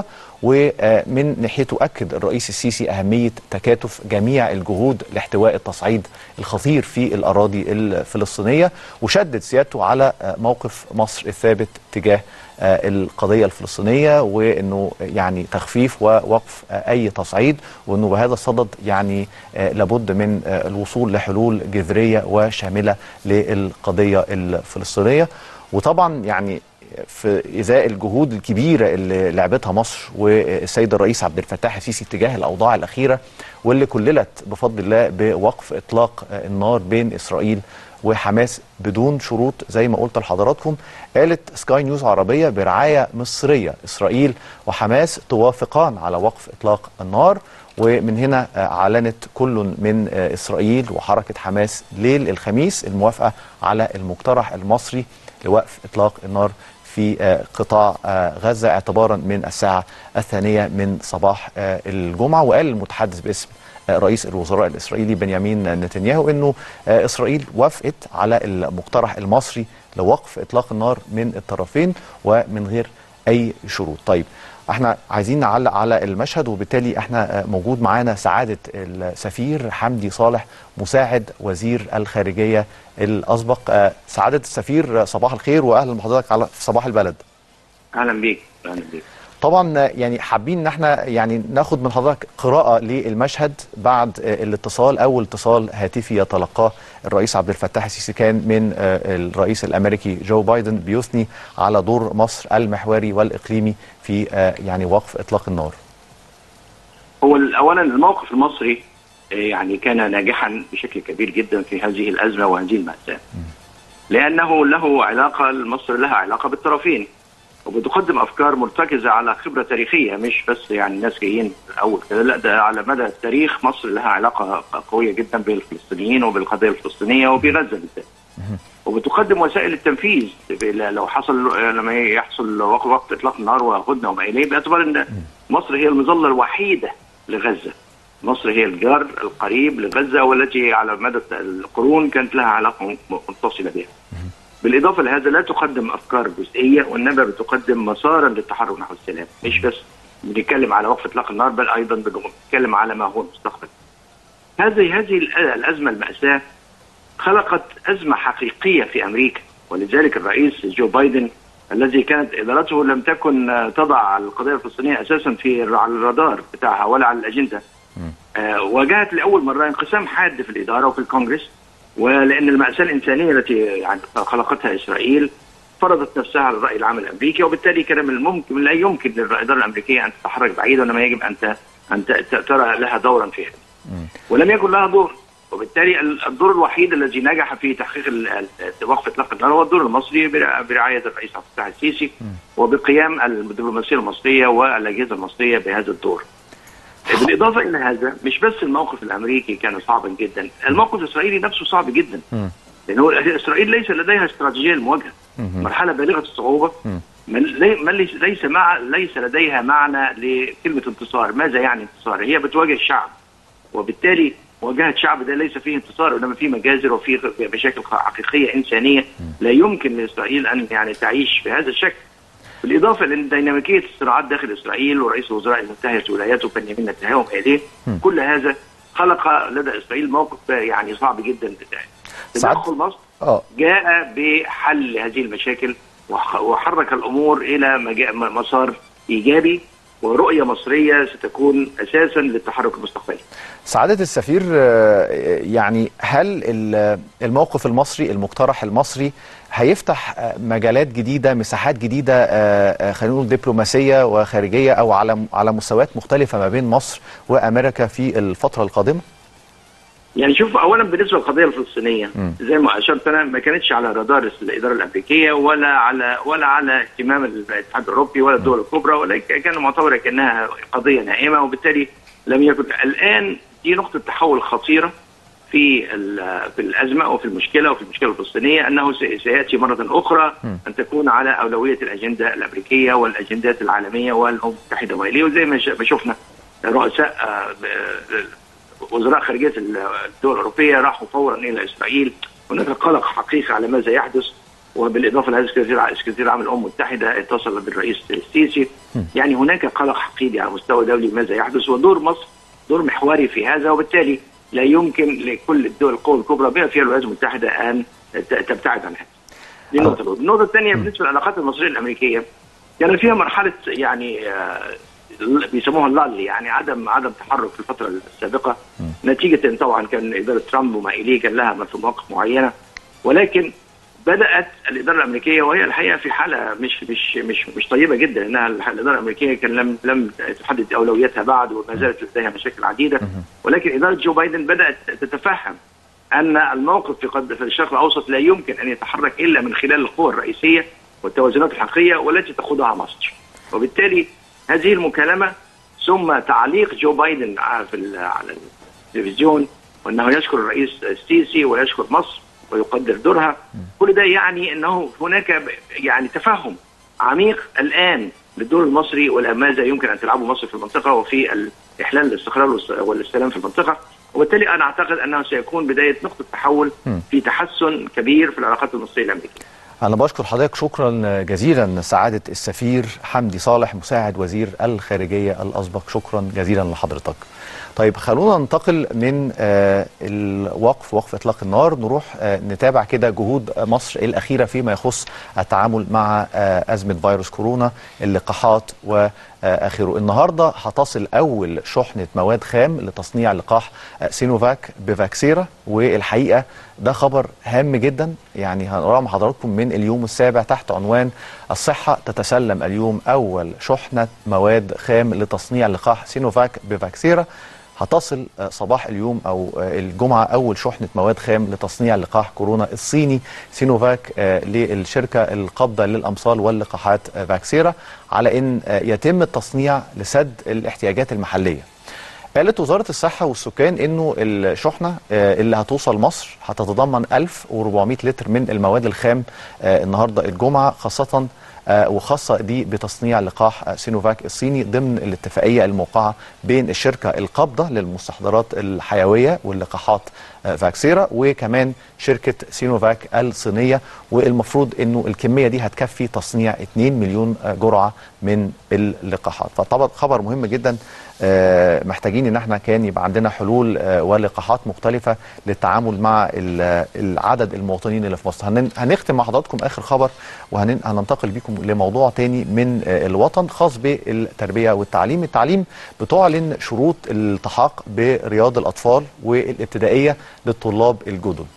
ومن ناحيته أكد الرئيس السيسي أهمية تكاتف جميع الجهود لاحتواء التصعيد الخطير في الأراضي الفلسطينية وشدد سيادته على موقف مصر الثابت تجاه القضية الفلسطينية وأنه يعني تخفيف ووقف أي تصعيد وأنه بهذا الصدد يعني لابد من الوصول لحلول جذرية وشاملة للقضية الفلسطينية وطبعا يعني في ازاء الجهود الكبيره اللي لعبتها مصر والسيد الرئيس عبد الفتاح السيسي تجاه الاوضاع الاخيره واللي كللت بفضل الله بوقف اطلاق النار بين اسرائيل وحماس بدون شروط زي ما قلت لحضراتكم قالت سكاي نيوز عربيه برعايه مصريه اسرائيل وحماس توافقان على وقف اطلاق النار ومن هنا اعلنت كل من اسرائيل وحركه حماس ليل الخميس الموافقه على المقترح المصري لوقف اطلاق النار في قطاع غزه اعتبارا من الساعه الثانيه من صباح الجمعه وقال المتحدث باسم رئيس الوزراء الاسرائيلي بنيامين نتنياهو انه اسرائيل وافقت على المقترح المصري لوقف اطلاق النار من الطرفين ومن غير اي شروط. طيب احنا عايزين نعلق على المشهد وبالتالي احنا موجود معانا سعاده السفير حمدي صالح مساعد وزير الخارجيه الاسبق سعاده السفير صباح الخير واهلا بحضرتك على في صباح البلد. اهلا بيك اهلا بيك. طبعا يعني حابين ان احنا يعني ناخد من حضرتك قراءه للمشهد بعد الاتصال اول اتصال هاتفي يتلقاه الرئيس عبد الفتاح السيسي كان من الرئيس الامريكي جو بايدن بيثني على دور مصر المحوري والاقليمي في يعني وقف اطلاق النار. هو اولا الموقف المصري يعني كان ناجحا بشكل كبير جدا في هذه الازمه وهذه الماساه. لانه له علاقه مصر لها علاقه بالطرفين. وبتقدم افكار مرتكزه على خبره تاريخيه مش بس يعني ناس جايين اول كده لا ده على مدى التاريخ مصر لها علاقه قويه جدا بالفلسطينيين وبالقضيه الفلسطينيه وبغزه بالذات. وبتقدم وسائل التنفيذ لو حصل لما يحصل وقت اطلاق النار وهدنه وما اليه باعتبار ان مصر هي المظله الوحيده لغزه. مصر هي الجار القريب لغزه والتي على مدى القرون كانت لها علاقه متصله بها. بالاضافه لهذا لا تقدم افكار جزئيه وانما بتقدم مسارا للتحرك نحو السلام مش بس بنتكلم على وقف اطلاق النار بل ايضا بنتكلم على ما هو المستقبل. هذه هذه الازمه الماساه خلقت ازمه حقيقيه في امريكا ولذلك الرئيس جو بايدن الذي كانت ادارته لم تكن تضع القضيه الفلسطينيه اساسا في على الرادار بتاعها ولا على الاجنده. آه واجهت لاول مره انقسام حاد في الاداره وفي الكونغرس ولان الماساه الانسانيه التي يعني خلقتها اسرائيل فرضت نفسها على الراي العام الامريكي وبالتالي كان من الممكن لا يمكن للاداره الامريكيه ان تتحرك بعيدا وانما يجب ان ت- ان ت- ت- ترى لها دورا في هذا. ولم يكن لها دور وبالتالي ال- الدور الوحيد الذي نجح في تحقيق ال- ال- وقف اطلاق النار هو الدور المصري برع- برعايه الرئيس عبد الفتاح السيسي وبقيام الدبلوماسيه المصريه والاجهزه المصريه بهذا الدور. بالاضافه الى هذا مش بس الموقف الامريكي كان صعبا جدا، الموقف الاسرائيلي نفسه صعب جدا. لانه اسرائيل ليس لديها استراتيجيه للمواجهه. مرحله بالغه الصعوبه من لي- من ليس ليس مع ليس لديها معنى لكلمه انتصار، ماذا يعني انتصار؟ هي بتواجه شعب وبالتالي مواجهه شعب ده ليس فيه انتصار وانما فيه مجازر وفيه مشاكل حقيقيه انسانيه لا يمكن لاسرائيل ان يعني تعيش بهذا الشكل. بالاضافه لان ديناميكيه الصراعات داخل اسرائيل ورئيس الوزراء المنتهيه ولاياته بنيامين نتنياهو اليه كل هذا خلق لدى اسرائيل موقف يعني صعب جدا سعد- تدخل مصر اه جاء بحل هذه المشاكل وح- وحرك الامور الى مجا- م- مسار ايجابي ورؤيه مصريه ستكون اساسا للتحرك المستقبلي. سعادة السفير آه، يعني هل ال- الموقف المصري المقترح المصري هيفتح آه، مجالات جديدة مساحات جديدة آه، آه، خلينا نقول دبلوماسية وخارجية أو على على مستويات مختلفة ما بين مصر وأمريكا في الفترة القادمة؟ يعني شوف اولا بالنسبه للقضيه الفلسطينيه مم. زي ما اشرت انا ما كانتش على رادار الاداره الامريكيه ولا على ولا على اهتمام الاتحاد الاوروبي ولا الدول الكبرى ولا كان معتبره كانها قضيه نائمه وبالتالي لم يكن الان دي نقطه تحول خطيره في ال- في الازمه وفي المشكله وفي المشكله الفلسطينيه انه سي- سياتي مره اخرى ان تكون على اولويه الاجنده الامريكيه والاجندات العالميه والامم المتحده واليه وزي ما ش- ما شفنا رؤساء آه، ب- وزراء خارجيه الدول الاوروبيه راحوا فورا الى اسرائيل هناك قلق حقيقي على ماذا يحدث وبالاضافه لهذا السكرتير سكرتير عام الامم المتحده اتصل بالرئيس السيسي يعني هناك قلق حقيقي على مستوى دولي ماذا يحدث ودور مصر دور محوري في هذا وبالتالي لا يمكن لكل الدول القوى الكبرى بما فيها الولايات المتحده ان ت- تبتعد عن هذا. دي النقطه الاولى، النقطه الثانيه بالنسبه للعلاقات المصريه الامريكيه كان فيها مرحله يعني آه، بيسموها اللال يعني عدم عدم تحرك في الفتره السابقه نتيجه إن طبعا كان اداره ترامب وما اليه كان لها في مواقف معينه ولكن بدات الاداره الامريكيه وهي الحقيقه في حاله مش مش مش مش طيبه جدا انها الح- الاداره الامريكيه كان لم لم تحدد اولوياتها بعد وما زالت لديها مشاكل عديده ولكن اداره جو بايدن بدات تتفهم ان الموقف في قد في الشرق الاوسط لا يمكن ان يتحرك الا من خلال القوى الرئيسيه والتوازنات الحقيقيه والتي تقودها مصر وبالتالي هذه المكالمه ثم تعليق جو بايدن على- في ال- على التلفزيون وانه يشكر الرئيس السيسي ويشكر مصر ويقدر دورها كل ده يعني انه هناك ب- يعني تفهم عميق الان للدور المصري وماذا يمكن ان تلعبه مصر في المنطقه وفي ال- احلال الاستقرار والس- والسلام في المنطقه وبالتالي انا اعتقد انه سيكون بدايه نقطه تحول في تحسن كبير في العلاقات المصريه الامريكيه أنا بشكر حضرتك شكرا جزيلا سعادة السفير حمدي صالح مساعد وزير الخارجية الأسبق شكرا جزيلا لحضرتك طيب خلونا ننتقل من آه، الوقف وقف إطلاق النار نروح آه، نتابع كده جهود مصر الأخيرة فيما يخص التعامل مع آه، أزمة فيروس كورونا اللقاحات وآخره النهاردة هتصل أول شحنة مواد خام لتصنيع لقاح آه، سينوفاك بفاكسيرا والحقيقة ده خبر هام جدا يعني هنقراه مع حضراتكم من اليوم السابع تحت عنوان الصحة تتسلم اليوم أول شحنة مواد خام لتصنيع لقاح سينوفاك بفاكسيرا هتصل آه، صباح اليوم أو آه، الجمعة أول شحنة مواد خام لتصنيع لقاح كورونا الصيني سينوفاك آه، للشركة القابضة للأمصال واللقاحات آه، فاكسيرا على أن آه، يتم التصنيع لسد الاحتياجات المحلية قالت وزارة الصحة والسكان انه الشحنة آه، اللي هتوصل مصر هتتضمن 1400 لتر من المواد الخام آه، النهارده الجمعة خاصة آه، وخاصة دي بتصنيع لقاح آه، سينوفاك الصيني ضمن الاتفاقية الموقعة بين الشركة القابضة للمستحضرات الحيوية واللقاحات آه، فاكسيرا وكمان شركة سينوفاك الصينية والمفروض انه الكمية دي هتكفي تصنيع 2 مليون آه، جرعة من اللقاحات فطبعا خبر مهم جدا آه، محتاجين ان احنا كان يبقى عندنا حلول آه، ولقاحات مختلفه للتعامل مع ال- العدد المواطنين اللي في مصر هن- هنختم مع حضراتكم اخر خبر وهننتقل بيكم لموضوع تاني من آه، الوطن خاص بالتربيه والتعليم التعليم بتعلن شروط الالتحاق برياض الاطفال والابتدائيه للطلاب الجدد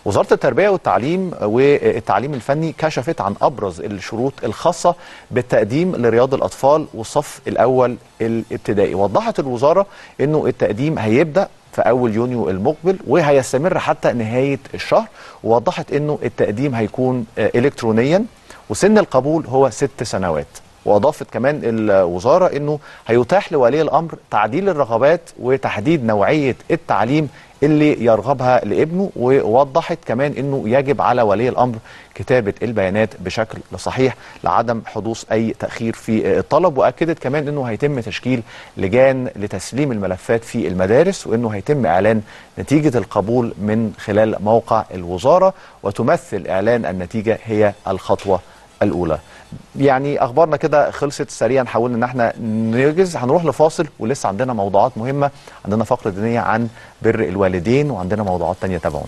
وزاره التربيه والتعليم والتعليم الفني كشفت عن ابرز الشروط الخاصه بالتقديم لرياض الاطفال والصف الاول الابتدائي وضحت الوزاره انه التقديم هيبدا في اول يونيو المقبل وهيستمر حتى نهايه الشهر ووضحت انه التقديم هيكون آه، الكترونيا وسن القبول هو ست سنوات واضافت كمان الوزاره انه هيتاح لولي الامر تعديل الرغبات وتحديد نوعيه التعليم اللي يرغبها لابنه ووضحت كمان انه يجب على ولي الامر كتابه البيانات بشكل صحيح لعدم حدوث اي تاخير في الطلب واكدت كمان انه هيتم تشكيل لجان لتسليم الملفات في المدارس وانه هيتم اعلان نتيجه القبول من خلال موقع الوزاره وتمثل اعلان النتيجه هي الخطوه الاولى يعني اخبارنا كده خلصت سريعا حاولنا ان احنا ننجز هنروح لفاصل ولسه عندنا موضوعات مهمه عندنا فقره دينيه عن بر الوالدين وعندنا موضوعات تانية تابعونا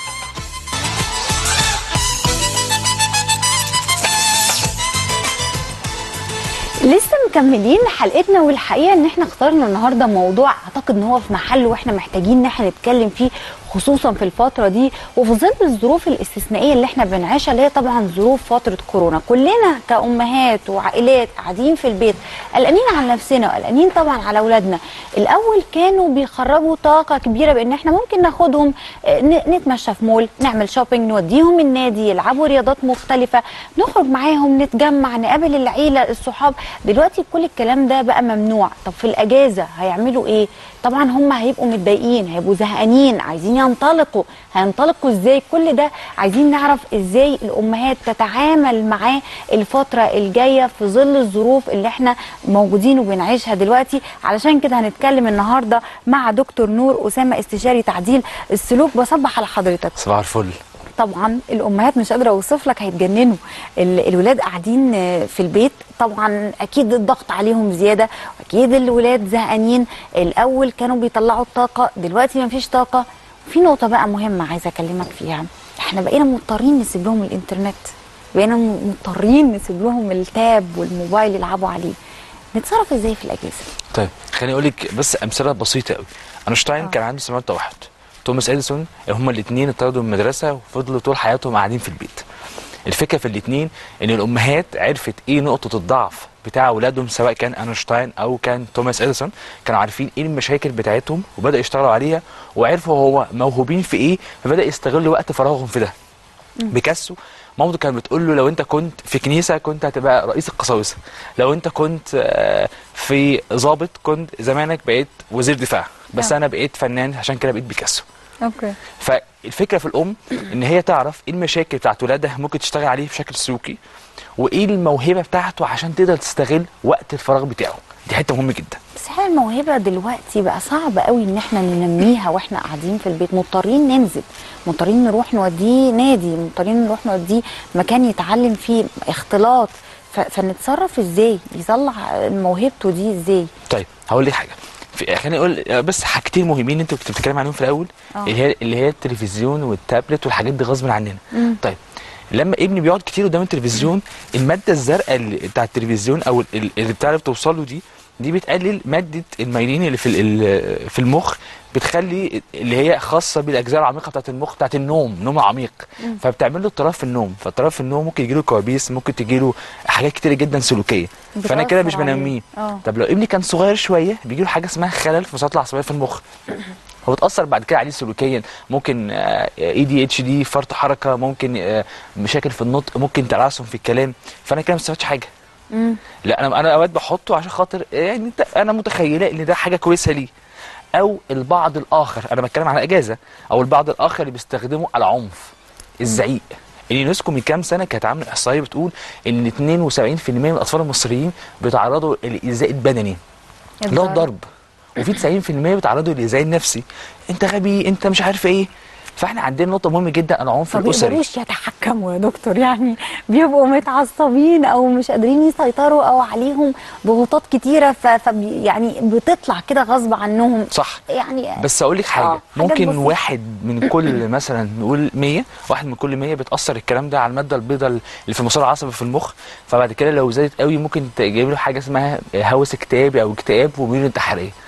لسه مكملين حلقتنا والحقيقه ان احنا اخترنا النهارده موضوع اعتقد ان هو في محله واحنا محتاجين ان احنا نتكلم فيه خصوصا في الفتره دي وفي ظل الظروف الاستثنائيه اللي احنا بنعيشها اللي هي طبعا ظروف فتره كورونا كلنا كامهات وعائلات قاعدين في البيت قلقانين على نفسنا وقلقانين طبعا على اولادنا الاول كانوا بيخرجوا طاقه كبيره بان احنا ممكن ناخدهم آه، ن- نتمشى في مول نعمل شوبينج نوديهم النادي يلعبوا رياضات مختلفه نخرج معاهم نتجمع نقابل العيله الصحاب دلوقتي كل الكلام ده بقى ممنوع طب في الاجازه هيعملوا ايه طبعا هم هيبقوا متضايقين هيبقوا زهقانين عايزين ينطلقوا هينطلقوا ازاي كل ده عايزين نعرف ازاي الامهات تتعامل معاه الفتره الجايه في ظل الظروف اللي احنا موجودين وبنعيشها دلوقتي علشان كده هنتكلم النهارده مع دكتور نور اسامه استشاري تعديل السلوك بصبح على حضرتك صباح الفل طبعا الامهات مش قادره اوصف لك هيتجننوا ال- الولاد قاعدين آه، في البيت طبعا اكيد الضغط عليهم زياده واكيد الولاد زهقانين الاول كانوا بيطلعوا الطاقه دلوقتي ما فيش طاقه في نقطه بقى مهمه عايزه اكلمك فيها احنا بقينا مضطرين نسيب لهم الانترنت بقينا م- مضطرين نسيب لهم التاب والموبايل يلعبوا عليه نتصرف ازاي في الاجازه طيب خليني اقول لك بس امثله بسيطه قوي اينشتاين آه. كان عنده سمات توحد توماس اديسون هما الاثنين اتطردوا من المدرسه وفضلوا طول حياتهم قاعدين في البيت الفكره في الاثنين ان الامهات عرفت ايه نقطه الضعف بتاع اولادهم سواء كان اينشتاين او كان توماس اديسون كانوا عارفين ايه المشاكل بتاعتهم وبداوا يشتغلوا عليها وعرفوا هو موهوبين في ايه فبدا يستغلوا وقت فراغهم في ده بيكاسو مامته كانت بتقول له لو انت كنت في كنيسه كنت هتبقى رئيس القساوسه لو انت كنت آه، في ضابط كنت زمانك بقيت وزير دفاع بس آه. انا بقيت فنان عشان كده بقيت بيكاسو اوكي فالفكره في الام ان هي تعرف ايه المشاكل بتاعت ولادها ممكن تشتغل عليه بشكل سلوكي وايه الموهبه بتاعته عشان تقدر تستغل وقت الفراغ بتاعه دي حته مهمه جدا بس احنا الموهبه دلوقتي بقى صعب قوي ان احنا ننميها واحنا قاعدين في البيت مضطرين ننزل مضطرين نروح نوديه نادي مضطرين نروح نوديه مكان يتعلم فيه اختلاط ف- فنتصرف ازاي يطلع موهبته دي ازاي طيب هقول لك حاجه في خليني اقول بس حاجتين مهمين انت كنت بتتكلم عليهم في الاول آه. اللي هي اللي هي التلفزيون والتابلت والحاجات دي غصب عننا مم. طيب لما ابني بيقعد كتير قدام التلفزيون الماده الزرقاء اللي بتاع التلفزيون او ال- اللي بتعرف توصل له دي دي بتقلل ماده الميلين اللي في ال- في المخ بتخلي اللي هي خاصه بالاجزاء العميقه بتاعت المخ بتاعت النوم النوم العميق فبتعمل له اضطراب في النوم فاضطراب في النوم ممكن يجيله كوابيس ممكن تجيله حاجات كتير جدا سلوكيه فانا كده مش بتأثر عليه. بنميه اه طب لو ابني كان صغير شويه بيجي له حاجه اسمها خلل في الوساطه العصبيه في المخ هو بتاثر بعد كده عليه سلوكيا ممكن اي دي اتش دي فرط حركه ممكن آه، مشاكل في النطق ممكن تلعثم في الكلام فانا كده ما استفدتش حاجه مم. لا انا انا اوقات بحطه عشان خاطر يعني انت انا متخيله ان ده حاجه كويسه ليه او البعض الاخر انا بتكلم على اجازه او البعض الاخر اللي بيستخدموا العنف الزعيق اليونسكو من كام سنه كانت عامله احصائيه بتقول ان 72% من الاطفال المصريين بيتعرضوا للايذاء البدني اللي هو الضرب وفي 90% بيتعرضوا للايذاء النفسي انت غبي انت مش عارف ايه فاحنا عندنا نقطه مهمه جدا العنف ما الاسري بيقدروش يتحكموا يا دكتور يعني بيبقوا متعصبين او مش قادرين يسيطروا او عليهم ضغوطات كتيره ف ف يعني بتطلع كده غصب عنهم صح يعني بس اقول لك حاجه آه، حاجات ممكن بسيطة. واحد من كل مثلا نقول 100 واحد من كل 100 بتاثر الكلام ده على الماده البيضاء اللي في المسار العصبي في المخ فبعد كده لو زادت قوي ممكن تجيب له حاجه اسمها هوس اكتئابي او اكتئاب وميول انتحاريه مم.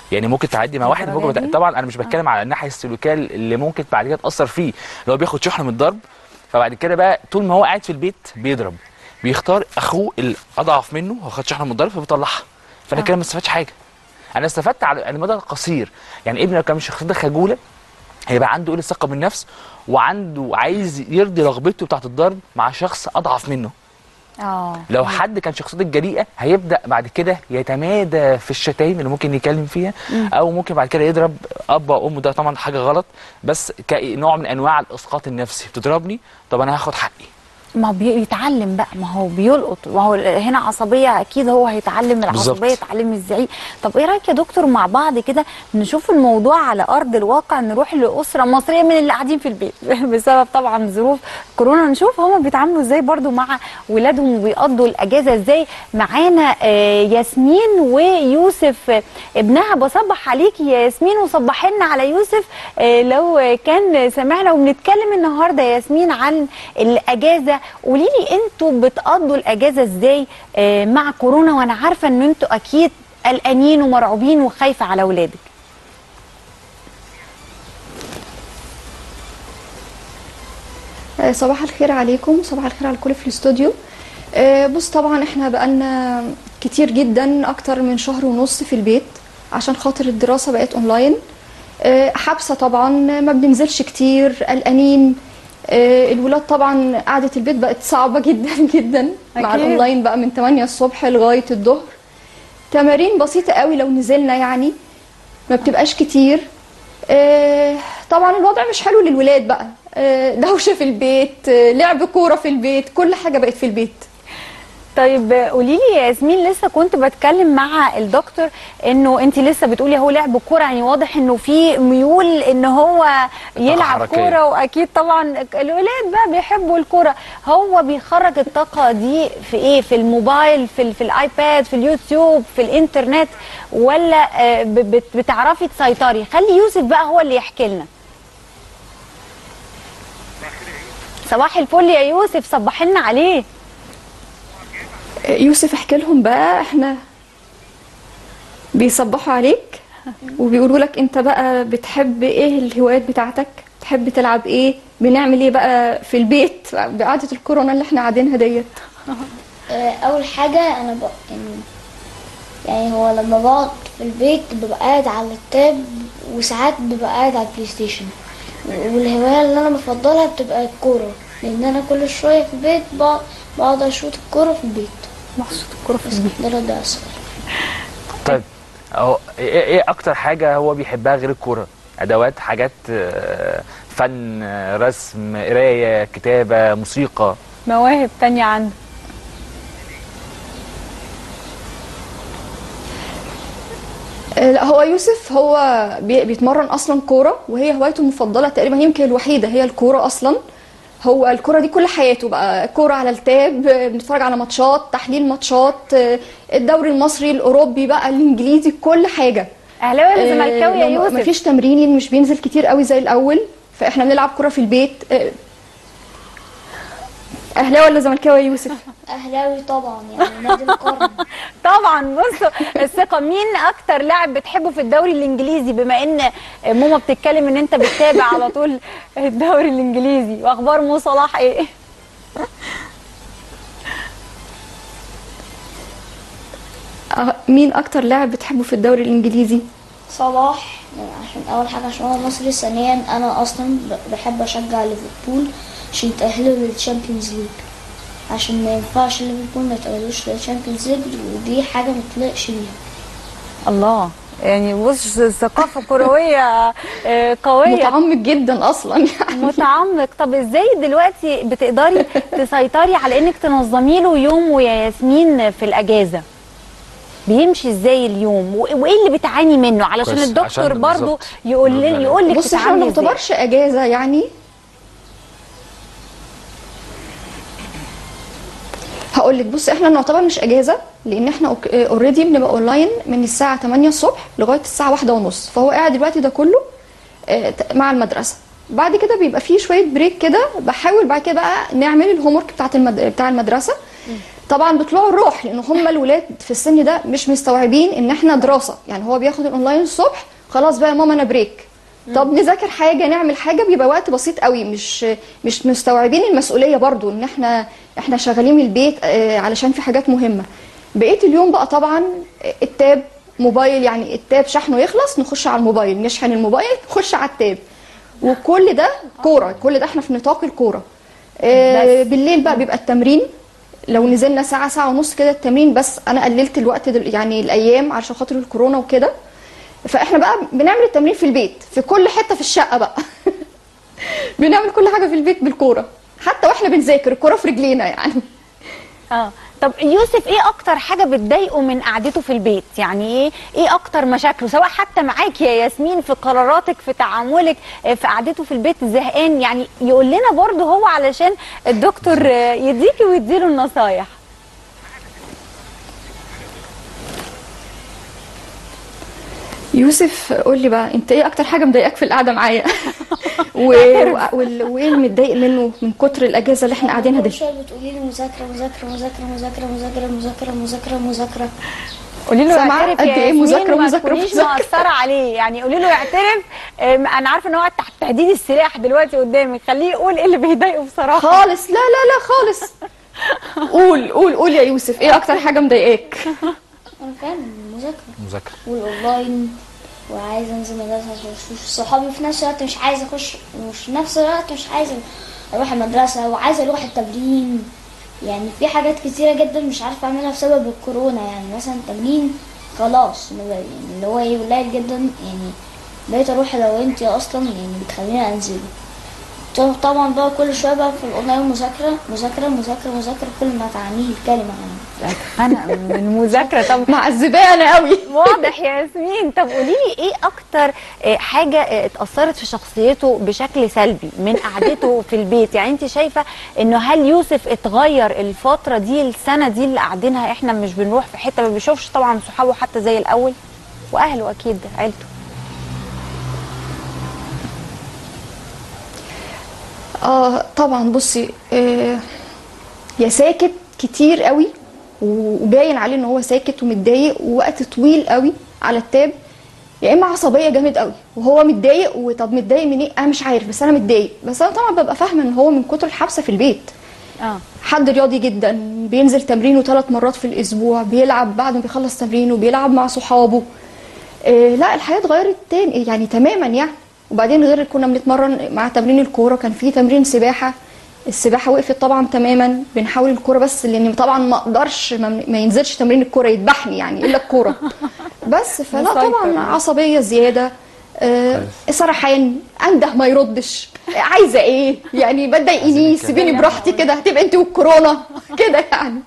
يعني ممكن تعدي مع واحد الدرجة ممكن دي؟ طبعا انا مش بتكلم على الناحيه السلوكيه اللي ممكن بعد كده تاثر فيه اللي هو بياخد شحنه من الضرب فبعد كده بقى طول ما هو قاعد في البيت بيضرب بيختار اخوه الاضعف منه هو خد شحنه من الضرب فبيطلعها فانا كده ما استفدتش حاجه انا استفدت على المدى القصير يعني ابني لو كان مش شخصيه خجوله هيبقى عنده قله ثقه بالنفس وعنده عايز يرضي رغبته بتاعه الضرب مع شخص اضعف منه اه لو حد كان شخصيته جريئه هيبدا بعد كده يتمادى في الشتايم اللي ممكن يتكلم فيها او ممكن بعد كده يضرب اب او امه ده طبعا حاجه غلط بس كنوع من انواع الاسقاط النفسي بتضربني طب انا هاخد حقي ما هو بيتعلم بقى ما هو بيلقط ما هو هنا عصبيه اكيد هو هيتعلم العصبيه بالظبط. يتعلم الزعيق طب ايه رايك يا دكتور مع بعض كده نشوف الموضوع على ارض الواقع نروح لاسره مصريه من اللي قاعدين في البيت بسبب طبعا ظروف كورونا نشوف هما بيتعاملوا ازاي برضو مع ولادهم وبيقضوا الاجازه ازاي معانا آه، ياسمين ويوسف آه، ابنها بصبح عليكي يا ياسمين وصبح لنا على يوسف آه، لو كان سمعنا وبنتكلم النهارده يا ياسمين عن الاجازه قولي لي انتوا بتقضوا الاجازه ازاي آه، مع كورونا وانا عارفه ان انتوا اكيد قلقانين ومرعوبين وخايفه على اولادك آه، صباح الخير عليكم صباح الخير على الكل في الاستوديو آه، بص طبعا احنا بقالنا كتير جدا اكتر من شهر ونص في البيت عشان خاطر الدراسة بقت اونلاين آه، حابسة طبعا ما بننزلش كتير قلقانين آه، الولاد طبعا قعدة البيت بقت صعبة جدا جدا مع أكيد. الاونلاين بقى من 8 الصبح لغاية الظهر تمارين بسيطة قوي لو نزلنا يعني ما بتبقاش كتير آه، طبعا الوضع مش حلو للولاد بقى آه، دوشه في البيت آه، لعب كوره في البيت كل حاجه بقت في البيت طيب قولي لي يا ياسمين لسه كنت بتكلم مع الدكتور انه انت لسه بتقولي هو لعب كوره يعني واضح انه في ميول ان هو يلعب حركية. كوره واكيد طبعا الولاد بقى بيحبوا الكوره هو بيخرج الطاقه دي في ايه في الموبايل في ال- في الايباد في اليوتيوب في الانترنت ولا آه، ب- بت- بتعرفي تسيطري خلي يوسف بقى هو اللي يحكي لنا صباح الفل يا يوسف صبح لنا عليه آه، يوسف احكي لهم بقى احنا بيصبحوا عليك وبيقولوا لك انت بقى بتحب ايه الهوايات بتاعتك تحب تلعب ايه بنعمل ايه بقى في البيت بقعده الكورونا اللي احنا قاعدينها ديت آه، اول حاجه انا ب... يعني يعني هو لما بقعد في البيت ببقى قاعد على اللابتوب وساعات ببقى قاعد على البلاي ستيشن والهوايه اللي انا بفضلها بتبقى الكوره لان انا كل شويه في البيت بقعد بقعد اشوط الكوره في البيت مقصود الكوره في بس ده رد على السؤال طيب اهو ايه ايه اكتر حاجه هو بيحبها غير الكوره ادوات حاجات آه، فن آه، رسم قرايه كتابه موسيقى مواهب تانية عنده آه، لا هو يوسف هو بي- بيتمرن اصلا كوره وهي هوايته المفضله تقريبا يمكن الوحيده هي الكوره اصلا هو الكوره دي كل حياته بقى كوره على التاب آه، بنتفرج على ماتشات تحليل ماتشات آه، الدوري المصري الاوروبي بقى الانجليزي كل حاجه اهلاوي ولا زملكاوي يا يوسف ما فيش تمرين مش بينزل كتير قوي زي الاول فاحنا بنلعب كوره في البيت آه، اهلاوي ولا زملكاوي يا يوسف اهلاوي طبعا يعني نادي القرن طبعا بصوا الثقه مين اكتر لاعب بتحبه في الدوري الانجليزي بما ان ماما بتتكلم ان انت بتتابع على طول الدوري الانجليزي واخبار مو صلاح ايه آه، مين اكتر لاعب بتحبه في الدوري الانجليزي صلاح يعني عشان اول حاجه عشان هو مصري ثانيا انا اصلا ب- بحب اشجع ليفربول عشان يتاهلوا للتشامبيونز ليج عشان ما ينفعش ليفربول ما يتاهلوش للتشامبيونز ليج ودي حاجه ما تليقش بيها الله يعني بص ثقافه كرويه آه، قويه متعمق جدا اصلا يعني متعمق طب ازاي دلوقتي بتقدري تسيطري على انك تنظمي له يوم يا ياسمين في الاجازه بيمشي ازاي اليوم و- وايه اللي بتعاني منه علشان كويس، الدكتور عشان برضو بالظبط. يقول نرد لي عليه. يقول لك بص احنا ما تتعاملي ازاي نعتبرش اجازه يعني هقول لك بص احنا نعتبر مش اجازه لان احنا اوريدي بنبقى اونلاين من الساعه 8 الصبح لغايه الساعه واحدة ونص فهو قاعد دلوقتي ده كله آه، ت- مع المدرسه بعد كده بيبقى فيه شويه بريك كده بحاول بعد كده بقى نعمل الهوم ورك بتاعت المد... بتاع المدرسه طبعا بيطلعوا الروح لان هم الولاد في السن ده مش مستوعبين ان احنا دراسه يعني هو بياخد الاونلاين الصبح خلاص بقى يا ماما انا بريك طب نذاكر حاجه نعمل حاجه بيبقى وقت بسيط قوي مش مش مستوعبين المسؤوليه برضو ان احنا احنا شغالين من البيت آه، علشان في حاجات مهمه بقيه اليوم بقى طبعا التاب موبايل يعني التاب شحنه يخلص نخش على الموبايل نشحن الموبايل نخش على التاب وكل ده كوره كل ده احنا في نطاق الكوره آه، بالليل بقى بيبقى التمرين لو نزلنا ساعة ساعة ونص كده التمرين بس أنا قللت الوقت دل يعني الأيام عشان خاطر الكورونا وكده فإحنا بقى بنعمل التمرين في البيت في كل حتة في الشقة بقى بنعمل كل حاجة في البيت بالكورة حتى وإحنا بنذاكر الكورة في رجلينا يعني اه طب يوسف ايه اكتر حاجه بتضايقه من قعدته في البيت يعني ايه ايه اكتر مشاكله سواء حتى معاك يا ياسمين في قراراتك في تعاملك آه، في قعدته في البيت زهقان يعني يقول لنا برضه هو علشان الدكتور آه، يديكي ويديله النصايح يوسف قول لي بقى أنت إيه أكتر حاجة مضايقاك في القعدة معايا و... و... وال- وإيه اللي متضايق منه من كتر الأجازة اللي إحنا قاعدينها كل دي شويه بتقولي لي مذاكره مذاكره مذاكره مذاكره مذاكره مذاكره مذاكره مذاكره قولي له سامعة؟ يعترف قد يا إيه ياسمين مذاكرة، ما مذاكرة، تكونيش مذاكرة. مقصره عليه يعني قولي له يعترف آه، انا عارفه ان هو تحت تهديد السلاح دلوقتي قدامك خليه يقول ايه اللي بيضايقه بصراحه خالص لا لا لا خالص قول قول قول يا يوسف ايه اكتر حاجه مضايقاك انا فعلا مذاكره مذاكره والاونلاين وعايزه انزل مدرسه عشان اشوف صحابي في نفس الوقت مش عايزه اخش وفي نفس الوقت مش عايزه اروح المدرسه وعايزه اروح التمرين يعني في حاجات كتيره جدا مش عارفه اعملها بسبب الكورونا يعني مثلا التمرين خلاص يعني اللي هو ايه قليل جدا يعني بقيت اروح لو انت اصلا يعني بتخليني انزل طبعا بقى كل شويه بقى في الاونلاين مذاكره مذاكره مذاكره مذاكره كل ما تعنيه الكلمه يعني انا من المذاكره طب معذباه انا قوي واضح يا ياسمين طب قولي لي ايه اكتر آه، حاجه آه، اتاثرت في شخصيته بشكل سلبي من قعدته في البيت يعني انت شايفه انه هل يوسف اتغير الفتره دي السنه دي اللي قاعدينها احنا مش بنروح في حته ما بيشوفش طبعا صحابه حتى زي الاول واهله اكيد عيلته اه طبعا بصي آه يا ساكت كتير قوي وباين عليه ان هو ساكت ومتضايق ووقت طويل قوي على التاب يا اما عصبيه جامد قوي وهو متضايق وطب متضايق من ايه انا مش عارف بس انا متضايق بس انا طبعا ببقى فاهمه ان هو من كتر الحبسه في البيت اه حد رياضي جدا بينزل تمرينه ثلاث مرات في الاسبوع بيلعب بعد ما بيخلص تمرينه بيلعب مع صحابه إيه لا الحياه اتغيرت تاني يعني تماما يعني وبعدين غير كنا بنتمرن مع تمرين الكوره كان في تمرين سباحه السباحه وقفت طبعا تماما بنحاول الكوره بس لان طبعا ما اقدرش ما ما ينزلش تمرين الكوره يذبحني يعني الا الكوره بس فلا مسيطر. طبعا عصبيه زياده آه سرحان انده ما يردش عايزه ايه يعني ما تضايقنيش سيبيني براحتي كده هتبقى انت والكورونا كده يعني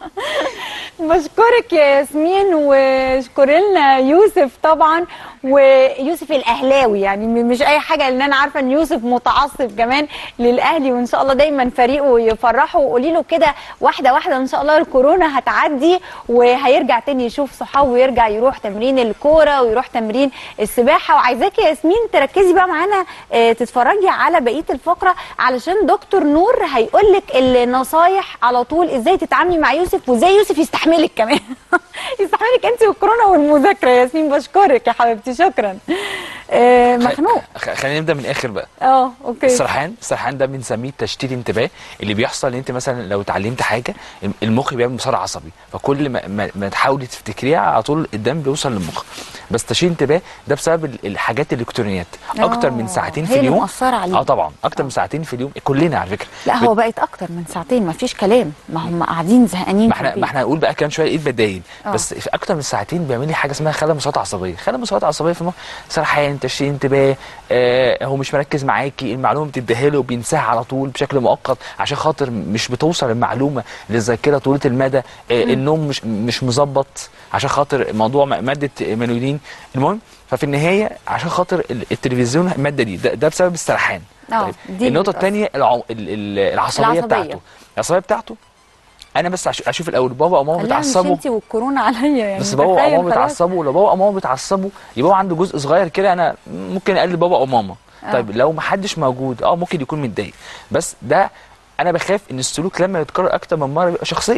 بشكرك يا ياسمين واشكر لنا يوسف طبعا ويوسف الاهلاوي يعني م- مش اي حاجه لان انا عارفه ان يوسف متعصب كمان للاهلي وان شاء الله دايما فريقه يفرحه وقولي له كده واحده واحده ان شاء الله الكورونا هتعدي وهيرجع تاني يشوف صحابه ويرجع يروح تمرين الكوره ويروح تمرين السباحه وعايزاكي يا ياسمين تركزي بقى معانا آه، تتفرجي على بقيه الفقره علشان دكتور نور هيقول لك النصايح على طول ازاي تتعاملي مع يوسف وازاي يوسف يستحملك كمان يستحملك انت والكورونا والمذاكره يا ياسمين بشكرك يا حبيبتي شكرا آه، مخنوق خ- خلينا نبدا من الاخر بقى اه اوكي السرحان السرحان ده بنسميه تشتيت انتباه اللي بيحصل ان انت مثلا لو اتعلمت حاجه المخ بيعمل مسار عصبي فكل ما, ما, ما تحاولي تفتكريها على طول الدم بيوصل للمخ بس تشتيت انتباه ده بسبب ال- الحاجات الالكترونيات اكتر من آه، ساعتين هي في اللي اليوم مؤثرة عليه. اه طبعا اكتر من ساعتين في اليوم كلنا على فكره لا هو بقت اكتر من ساعتين ما فيش كلام ما هم قاعدين زهقانين ما في احنا البيت. ما احنا هنقول بقى كمان شويه ايه البدايل آه. بس في اكتر من ساعتين بيعمل لي حاجه اسمها خلل مسارات عصبيه خلل مسارات عصبيه في المخ سرحان تشتيت انتباه آه هو مش مركز معاكي المعلومه بتديها له وبينساها على طول بشكل مؤقت عشان خاطر مش بتوصل المعلومه للذاكره طويله المدى آه النوم مش مش مظبط عشان خاطر موضوع م- ماده ميلودين المهم ففي النهايه عشان خاطر ال- التلفزيون الماده دي ده, ده بسبب السرحان آه، طيب دي اللي النقطه بتأثر. الثانيه العصبيه, العصبيه العصبية. بتاعته العصبيه بتاعته انا بس أش- اشوف الاول بابا او ماما خليها مش بيتعصبوا انت والكورونا عليا يعني بس بابا او تخيل ماما خلاص. بيتعصبوا لو بابا او ماما بيتعصبوا يبقى هو عنده جزء صغير كده انا ممكن اقلد بابا او ماما آه. طيب لو ما حدش موجود اه ممكن يكون متضايق بس ده انا بخاف ان السلوك لما يتكرر اكتر من مره بيبقى شخصيه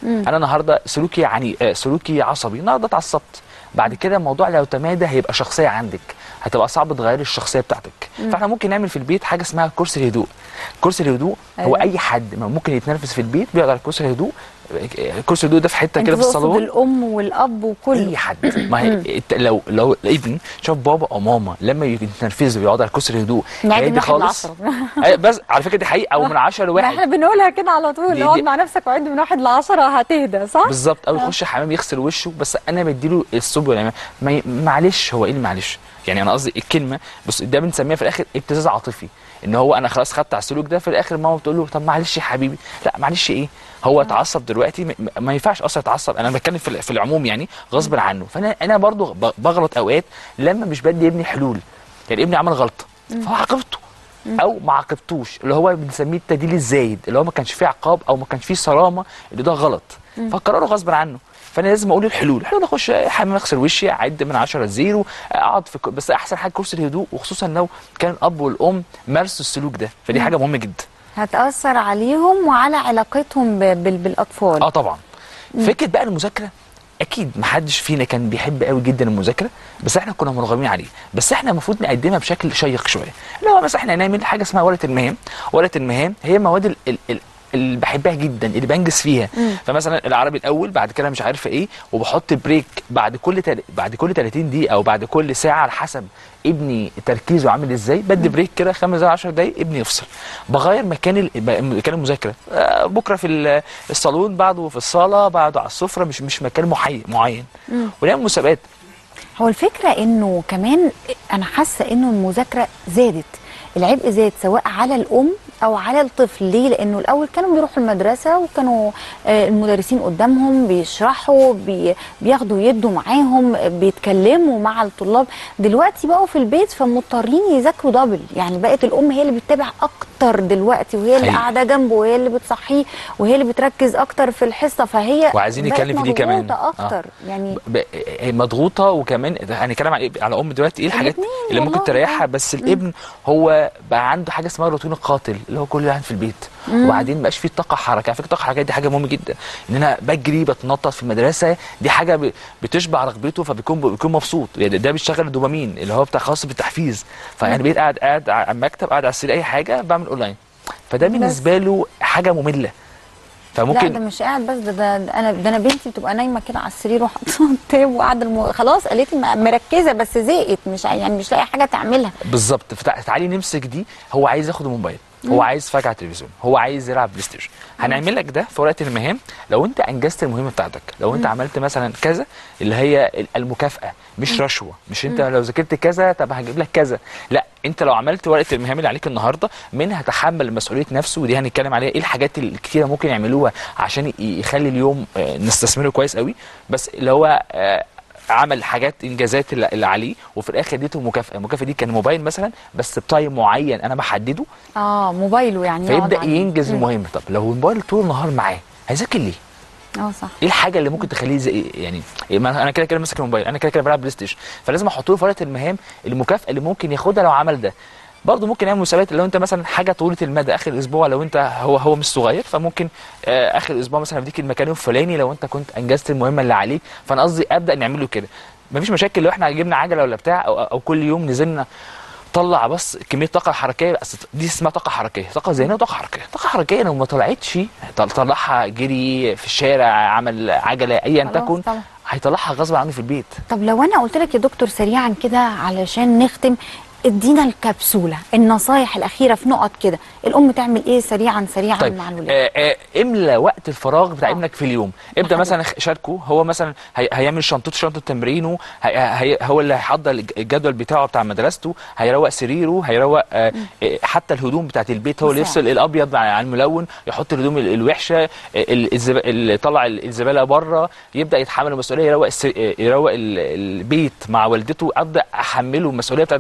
مم. انا النهارده سلوكي يعني آه، سلوكي عصبي النهارده اتعصبت بعد كده الموضوع لو تمادى هيبقى شخصيه عندك هتبقى صعب تغيري الشخصيه بتاعتك مم. فاحنا ممكن نعمل في البيت حاجه اسمها كرسي الهدوء كرسي الهدوء هو أيوة. اي حد ما ممكن يتنرفز في البيت بيقعد على كرسي الهدوء كرسي الهدوء ده في حته انت كده في تقصد الصالون الام والاب وكله اي حد ما هي إنت لو لو الابن شاف بابا او ماما لما يتنرفزوا ويقعدوا على كرسي الهدوء نعد هادي من واحد خالص لعشرة. أي بس على فكره دي حقيقه او من 10 ما لواحد احنا بنقولها كده على طول دي- اقعد دي- مع نفسك وعد من واحد لعشرة هتهدى صح؟ بالظبط او يخش حمام يغسل وشه بس انا بديله الصب ولا ما ي- معلش هو ايه اللي معلش يعني انا قصدي الكلمه بص ده بنسميها في الاخر ابتزاز عاطفي ان هو انا خلاص خدت على السلوك ده في الاخر ماما بتقول له طب معلش يا حبيبي لا معلش ايه هو اتعصب دلوقتي م- ما ينفعش اصلا يتعصب انا بتكلم في, ال- في العموم يعني غصب عنه فانا انا برضو ب- بغلط اوقات لما مش بدي ابني حلول يعني ابني عمل غلطه فعاقبته او ما عاقبتوش اللي هو بنسميه التدليل الزايد اللي هو ما كانش فيه عقاب او ما كانش فيه صرامه اللي ده غلط مم. فقراره غصب عنه فانا لازم اقول الحلول الحلول اخش حمام اغسل وشي اعد من 10 لزيرو اقعد في ك- بس احسن حاجه كرسي الهدوء وخصوصا لو كان الاب والام مارسوا السلوك ده فدي مم. حاجه مهمه جدا هتأثر عليهم وعلى علاقتهم ب- بال- بالأطفال اه طبعا فكره بقى المذاكره اكيد محدش فينا كان بيحب قوي جدا المذاكره بس احنا كنا مرغمين عليه بس احنا المفروض نقدمها بشكل شيق شويه اللي هو مثلا احنا نعمل حاجه اسمها ورقه المهام ورقه المهام هي مواد ال ال ال اللي بحبها جدا اللي بنجز فيها مم. فمثلا العربي الاول بعد كده مش عارف ايه وبحط بريك بعد كل تل... بعد كل 30 دقيقه او بعد كل ساعه على حسب ابني تركيزه عامل ازاي بدي بريك كده 5 دقايق 10 دقايق ابني يفصل بغير مكان ال... ب- مكان المذاكره آه، بكره في ال- الصالون بعده في الصاله بعده على السفره مش مش مكان محي... معين مم. ونعمل مسابقات هو الفكرة انه كمان انا حاسة انه المذاكرة زادت العبء زاد سواء على الام او على الطفل ليه لانه الاول كانوا بيروحوا المدرسة وكانوا آه، المدرسين قدامهم بيشرحوا بي بياخدوا يدوا معاهم آه، بيتكلموا مع الطلاب دلوقتي بقوا في البيت فمضطرين يذاكروا دبل يعني بقت الام هي اللي بتتابع اكتر دلوقتي وهي اللي حقيقي. قاعدة جنبه وهي اللي بتصحيه وهي اللي بتركز اكتر في الحصة فهي وعايزين بقت نتكلم في دي كمان. مضغوطة آه. اكتر يعني ب... هي مضغوطه وكمان هنتكلم على على ام دلوقتي ايه الحاجات الاتنين اللي ممكن والله. تريحها بس الابن هو بقى عنده حاجه اسمها الروتين القاتل اللي هو كل قاعد في البيت مم. وبعدين مبقاش فيه طاقه حركه على فكره الطاقه الحركيه دي حاجه مهمه جدا ان انا بجري بتنطط في المدرسه دي حاجه ب... بتشبع رغبته فبيكون بيكون مبسوط يعني ده بيشتغل الدوبامين اللي هو بتاع خاص بالتحفيز فيعني بقيت قاعد قاعد على المكتب قاعد على السرير اي حاجه بعمل اونلاين فده بس. بالنسبه له حاجه ممله لا فممكن ده مش قاعد بس ده, ده, ده انا ده انا بنتي بتبقى نايمه كده على السرير وحاطه التاب وقاعده الم... خلاص قالت لي م- مركزه بس زهقت مش ع- يعني مش لاقي حاجه تعملها بالظبط فتع- تعالي نمسك دي هو عايز ياخد الموبايل مم. هو عايز يتفرج على التلفزيون هو عايز يلعب بلاي ستيشن هنعمل لك ده في ورقه المهام لو انت انجزت المهمه بتاعتك لو انت مم. عملت مثلا كذا اللي هي ال- المكافاه مش رشوه مش انت مم. لو ذاكرت كذا طب هجيب لك كذا لا انت لو عملت ورقه المهام اللي عليك النهارده منها تحمل مسؤوليه نفسه ودي هنتكلم عليها ايه الحاجات الكتيره ممكن يعملوها عشان ي- يخلي اليوم آه، نستثمره كويس قوي بس اللي هو آه، عمل حاجات انجازات اللي اللي عليه وفي الاخر اديته مكافاه المكافاه دي كان موبايل مثلا بس بتايم معين انا بحدده اه موبايله يعني يقعد فيبدا عليه. ينجز مم. المهمه طب لو الموبايل طول النهار معاه هيذاكر ليه اه صح ايه الحاجه اللي ممكن تخليه زي يعني إيه ما انا كده كده ماسك الموبايل انا كده كده بلعب بلاي ستيشن فلازم احط له في ورقه المهام المكافاه اللي ممكن ياخدها لو عمل ده برضه ممكن نعمل مسابقات لو انت مثلا حاجه طويله المدى اخر اسبوع لو انت هو هو مش صغير فممكن آه اخر اسبوع مثلا اديك المكان الفلاني لو انت كنت انجزت المهمه اللي عليك فانا قصدي ابدا نعمله كده مفيش مشاكل لو احنا جبنا عجله ولا بتاع او, أو كل يوم نزلنا طلع بس كميه طاقه حركيه بس دي اسمها طاقه حركيه طاقه ذهنيه وطاقه حركيه طاقه حركيه لو ما طلعتش طل- طلعها جري في الشارع عمل عجله ايا خلاص تكن طبعا. هيطلعها غصب عنه في البيت طب لو انا قلت لك يا دكتور سريعا كده علشان نختم ادينا الكبسوله النصايح الاخيره في نقط كده الام تعمل ايه سريعا سريعا طيب مع الولاد آه آه املى وقت الفراغ بتاع ابنك في اليوم ابدا مثلا خ- شاركه هو مثلا هي هيعمل شنطته شنطه تمرينه هي هي هو اللي هيحضر الج- الجدول بتاعه بتاع مدرسته هيروق سريره هيروق آه آه اللي الهدوم بتاعت البيت هو اللي يساعد. يفصل الابيض عن عن الملون يحط الهدوم ال- الوحشه آه، ال- الزب... اللي طلع ال- الزباله بره يبدا يتحمل المسؤوليه يروق الس... آه، يروق ال- البيت مع والدته ابدا احمله المسؤوليه بتاعت جوه البيت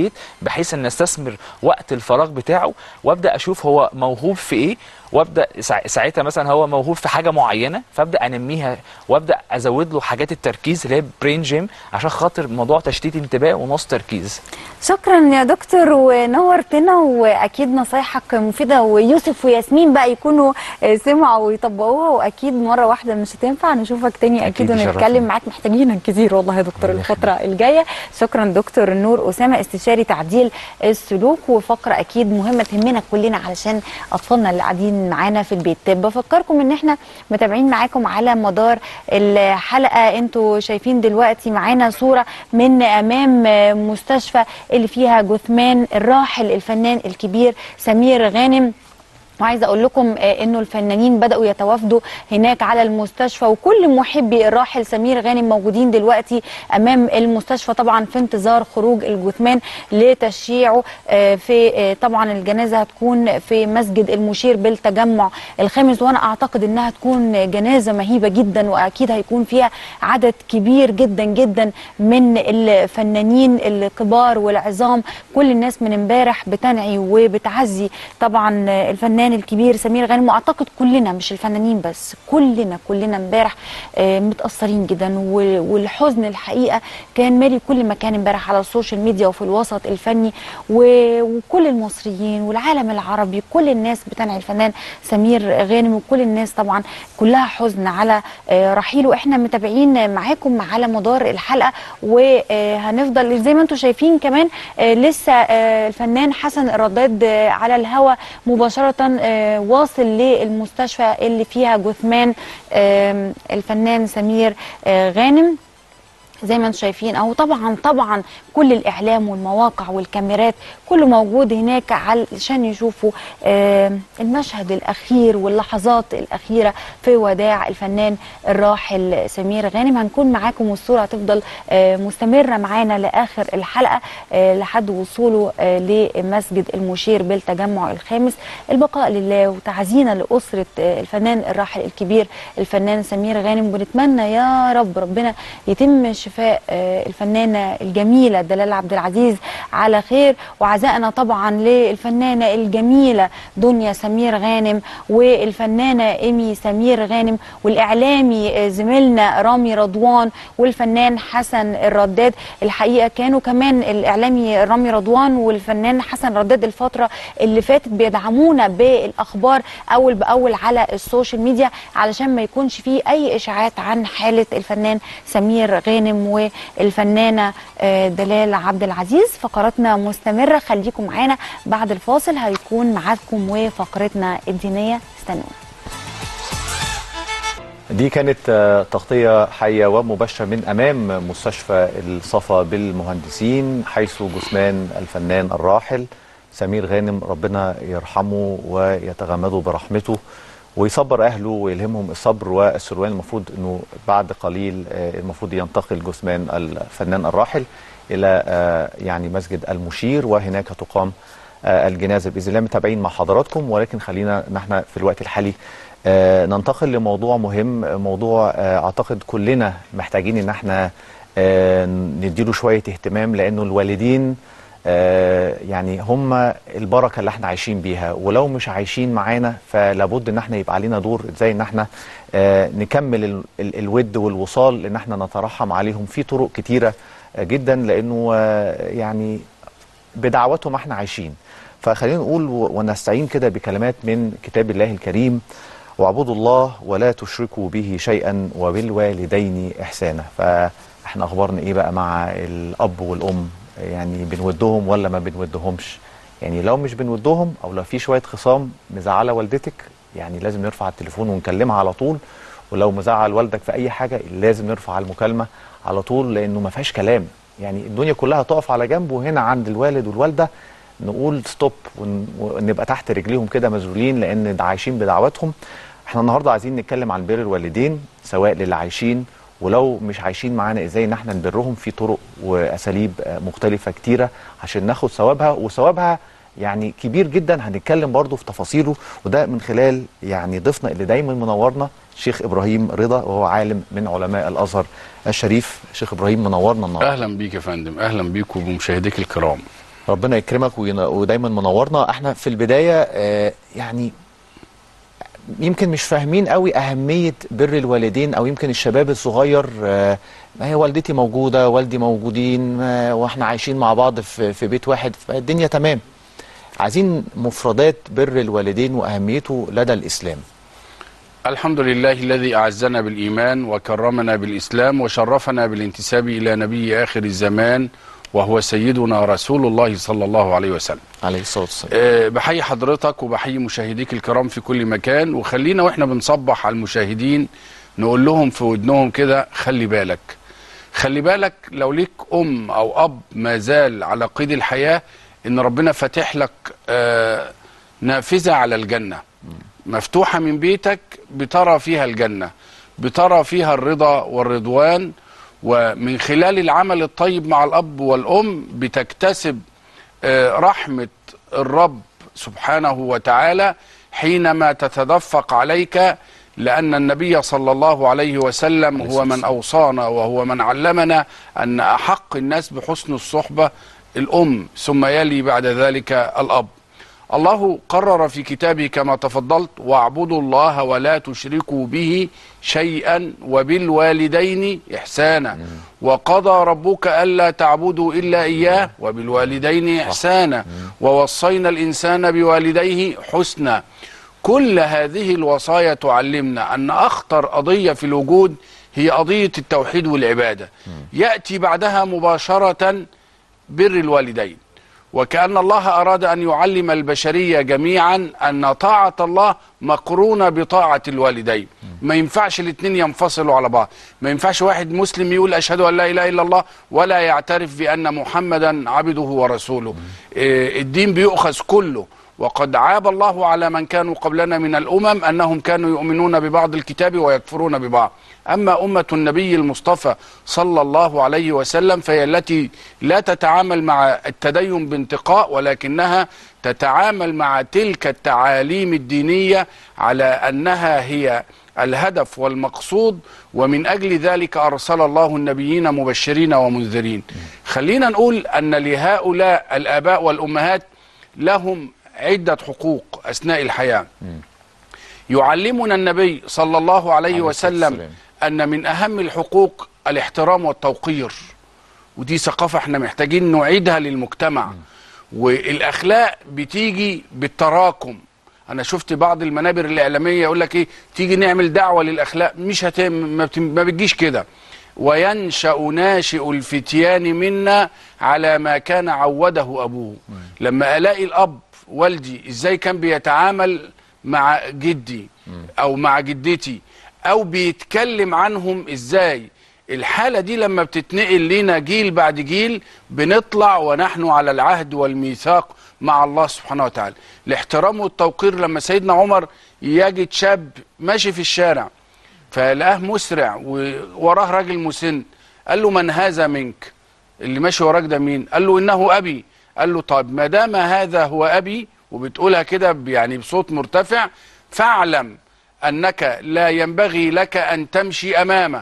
البيت بحيث ان استثمر وقت الفراغ بتاعه وابدا اشوف هو موهوب في ايه وابدا سا- ساعتها مثلا هو موهوب في حاجه معينه فابدا انميها وابدا ازود له حاجات التركيز اللي هي برين جيم عشان خاطر موضوع تشتيت انتباه ونقص تركيز شكرا يا دكتور ونورتنا واكيد نصايحك مفيده ويوسف وياسمين بقى يكونوا آه، سمعوا ويطبقوها واكيد مره واحده مش هتنفع نشوفك تاني اكيد, أكيد ونتكلم يشرفني. معاك محتاجينك كتير والله يا دكتور الله الفتره الجايه شكرا دكتور نور اسامه استشاري تعديل السلوك وفقره اكيد مهمه تهمنا كلنا علشان اطفالنا اللي قاعدين معانا في البيت بفكركم ان احنا متابعين معاكم على مدار الحلقه انتوا شايفين دلوقتي معانا صوره من امام مستشفى اللي فيها جثمان الراحل الفنان الكبير سمير غانم وعايزه اقول لكم آه، انه الفنانين بداوا يتوافدوا هناك على المستشفى وكل محبي الراحل سمير غانم موجودين دلوقتي امام المستشفى طبعا في انتظار خروج الجثمان لتشييعه آه، في آه، طبعا الجنازه هتكون في مسجد المشير بالتجمع الخامس وانا اعتقد انها تكون جنازه مهيبه جدا واكيد هيكون فيها عدد كبير جدا جدا من الفنانين الكبار والعظام كل الناس من امبارح بتنعي وبتعزي طبعا الفنان الكبير سمير غانم واعتقد كلنا مش الفنانين بس كلنا كلنا امبارح آه، متاثرين جدا و- والحزن الحقيقه كان مالي كل مكان امبارح على السوشيال ميديا وفي الوسط الفني و- وكل المصريين والعالم العربي كل الناس بتنعي الفنان سمير غانم وكل الناس طبعا كلها حزن على آه، رحيله احنا متابعين معاكم على مدار الحلقه وهنفضل زي ما انتم شايفين كمان آه، لسه آه، الفنان حسن الرداد آه، على الهوا مباشره آه، واصل للمستشفى اللي فيها جثمان آم، الفنان سمير آه، غانم زي ما انتم شايفين اهو طبعا طبعا كل الاعلام والمواقع والكاميرات كله موجود هناك علشان يشوفوا آه، المشهد الاخير واللحظات الاخيره في وداع الفنان الراحل سمير غانم هنكون معاكم والصوره هتفضل آه، مستمره معانا لاخر الحلقه آه، لحد وصوله آه، لمسجد المشير بالتجمع الخامس البقاء لله وتعزينا لاسره آه، الفنان الراحل الكبير الفنان سمير غانم ونتمنى يا رب ربنا يتم شفاء آه، الفنانه الجميله دلال عبد العزيز على خير وعزائنا طبعا للفنانه الجميله دنيا سمير غانم والفنانه ايمي سمير غانم والاعلامي آه، زميلنا رامي رضوان والفنان حسن الرداد الحقيقه كانوا كمان الاعلامي رامي رضوان والفنان حسن الرداد الفتره اللي فاتت بيدعمونا بالاخبار اول باول على السوشيال ميديا علشان ما يكونش فيه اي اشاعات عن حاله الفنان سمير غانم والفنانه آه، دلال عبد العزيز فقراتنا مستمره خليكم معانا بعد الفاصل هيكون معاكم وفقرتنا الدينيه استنونا دي كانت آه، تغطية حية ومباشرة من أمام مستشفى الصفا بالمهندسين حيث جثمان الفنان الراحل سمير غانم ربنا يرحمه ويتغمده برحمته ويصبر أهله ويلهمهم الصبر والسلوان المفروض أنه بعد قليل آه، المفروض ينتقل جثمان الفنان الراحل إلى آه، يعني مسجد المشير وهناك تقام آه، الجنازة بإذن الله متابعين مع حضراتكم ولكن خلينا نحن في الوقت الحالي آه، ننتقل لموضوع مهم موضوع آه، اعتقد كلنا محتاجين ان احنا آه، نديله شويه اهتمام لانه الوالدين آه، يعني هم البركه اللي احنا عايشين بيها ولو مش عايشين معانا فلابد ان احنا يبقى علينا دور ازاي ان احنا آه، نكمل ال- ال- الود والوصال ان احنا نترحم عليهم في طرق كتيره آه، جدا لانه آه، يعني بدعوتهم احنا عايشين فخلينا نقول و- ونستعين كده بكلمات من كتاب الله الكريم واعبدوا الله ولا تشركوا به شيئا وبالوالدين احسانا فاحنا اخبارنا ايه بقى مع الاب والام يعني بنودهم ولا ما بنودهمش يعني لو مش بنودهم او لو في شويه خصام مزعله والدتك يعني لازم نرفع التليفون ونكلمها على طول ولو مزعل والدك في اي حاجه لازم نرفع المكالمه على طول لانه ما فيهاش كلام يعني الدنيا كلها تقف على جنب وهنا عند الوالد والوالده نقول ستوب ون- ونبقى تحت رجليهم كده مذلولين لان ده عايشين بدعواتهم احنا النهارده عايزين نتكلم عن بر الوالدين سواء للي عايشين ولو مش عايشين معانا ازاي ان احنا نبرهم في طرق واساليب آه، مختلفه كتيره عشان ناخد ثوابها وثوابها يعني كبير جدا هنتكلم برضو في تفاصيله وده من خلال يعني ضيفنا اللي دايما منورنا شيخ ابراهيم رضا وهو عالم من علماء الازهر الشريف شيخ ابراهيم منورنا النهارده اهلا بيك يا فندم اهلا بيك وبمشاهديك الكرام ربنا يكرمك وين- ودايما منورنا احنا في البدايه آه، يعني يمكن مش فاهمين قوي اهميه بر الوالدين او يمكن الشباب الصغير آه، ما هي والدتي موجوده والدي موجودين ما- واحنا عايشين مع بعض في في بيت واحد فالدنيا تمام عايزين مفردات بر الوالدين واهميته لدى الاسلام الحمد لله الذي أعزنا بالإيمان وكرمنا بالإسلام وشرفنا بالانتساب إلى نبي آخر الزمان وهو سيدنا رسول الله صلى الله عليه وسلم عليه الصلاه والسلام أه بحيي حضرتك وبحيي مشاهديك الكرام في كل مكان وخلينا واحنا بنصبح على المشاهدين نقول لهم في ودنهم كده خلي بالك خلي بالك لو ليك أم أو أب ما زال على قيد الحياة إن ربنا فاتح لك أه نافذة على الجنة مفتوحة من بيتك بترى فيها الجنة بترى فيها الرضا والرضوان ومن خلال العمل الطيب مع الأب والأم بتكتسب آه، رحمة الرب سبحانه وتعالى حينما تتدفق عليك لأن النبي صلى الله عليه وسلم هو من أوصانا وهو من علمنا أن أحق الناس بحسن الصحبة الأم ثم يلي بعد ذلك الأب الله قرر في كتابه كما تفضلت واعبدوا الله ولا تشركوا به شيئا وبالوالدين إحسانا وقضى ربك ألا تعبدوا إلا إياه وبالوالدين إحسانا ووصينا الإنسان بوالديه حسنا كل هذه الوصايا تعلمنا أن أخطر قضية في الوجود هي قضية التوحيد والعبادة يأتي بعدها مباشرة بر الوالدين وكأن الله أراد أن يعلم البشرية جميعا أن طاعة الله مقرونة بطاعة الوالدين ما ينفعش الاثنين ينفصلوا على بعض ما ينفعش واحد مسلم يقول أشهد أن لا إله إلا الله ولا يعترف بأن محمدا عبده ورسوله إيه، الدين بيؤخذ كله وقد عاب الله على من كانوا قبلنا من الأمم أنهم كانوا يؤمنون ببعض الكتاب ويكفرون ببعض أما أمة النبي المصطفى صلى الله عليه وسلم فهي التي لا تتعامل مع التدين بانتقاء ولكنها تتعامل مع تلك التعاليم الدينية على أنها هي الهدف والمقصود ومن أجل ذلك أرسل الله النبيين مبشرين ومنذرين خلينا نقول أن لهؤلاء الآباء والأمهات لهم عدة حقوق أثناء الحياة يعلمنا النبي صلى الله عليه عليه الصلاة وسلم والسلام. أن من أهم الحقوق الاحترام والتوقير ودي ثقافة احنا محتاجين نعيدها للمجتمع والأخلاق بتيجي بالتراكم أنا شفت بعض المنابر الإعلامية يقول لك إيه تيجي نعمل دعوة للأخلاق مش هت... ما, بت... ما بتجيش كده وينشأ ناشئ الفتيان منا على ما كان عوده أبوه لما ألاقي الأب والدي إزاي كان بيتعامل مع جدي أو مع جدتي أو بيتكلم عنهم إزاي الحالة دي لما بتتنقل لنا جيل بعد جيل بنطلع ونحن على العهد والميثاق مع الله سبحانه وتعالى الاحترام والتوقير لما سيدنا عمر يجد شاب ماشي في الشارع فلقاه مسرع ووراه راجل مسن قال له من هذا منك اللي ماشي وراك ده مين قال له انه ابي قال له طيب ما دام هذا هو ابي وبتقولها كده ب- يعني بصوت مرتفع فاعلم انك لا ينبغي لك ان تمشي امامه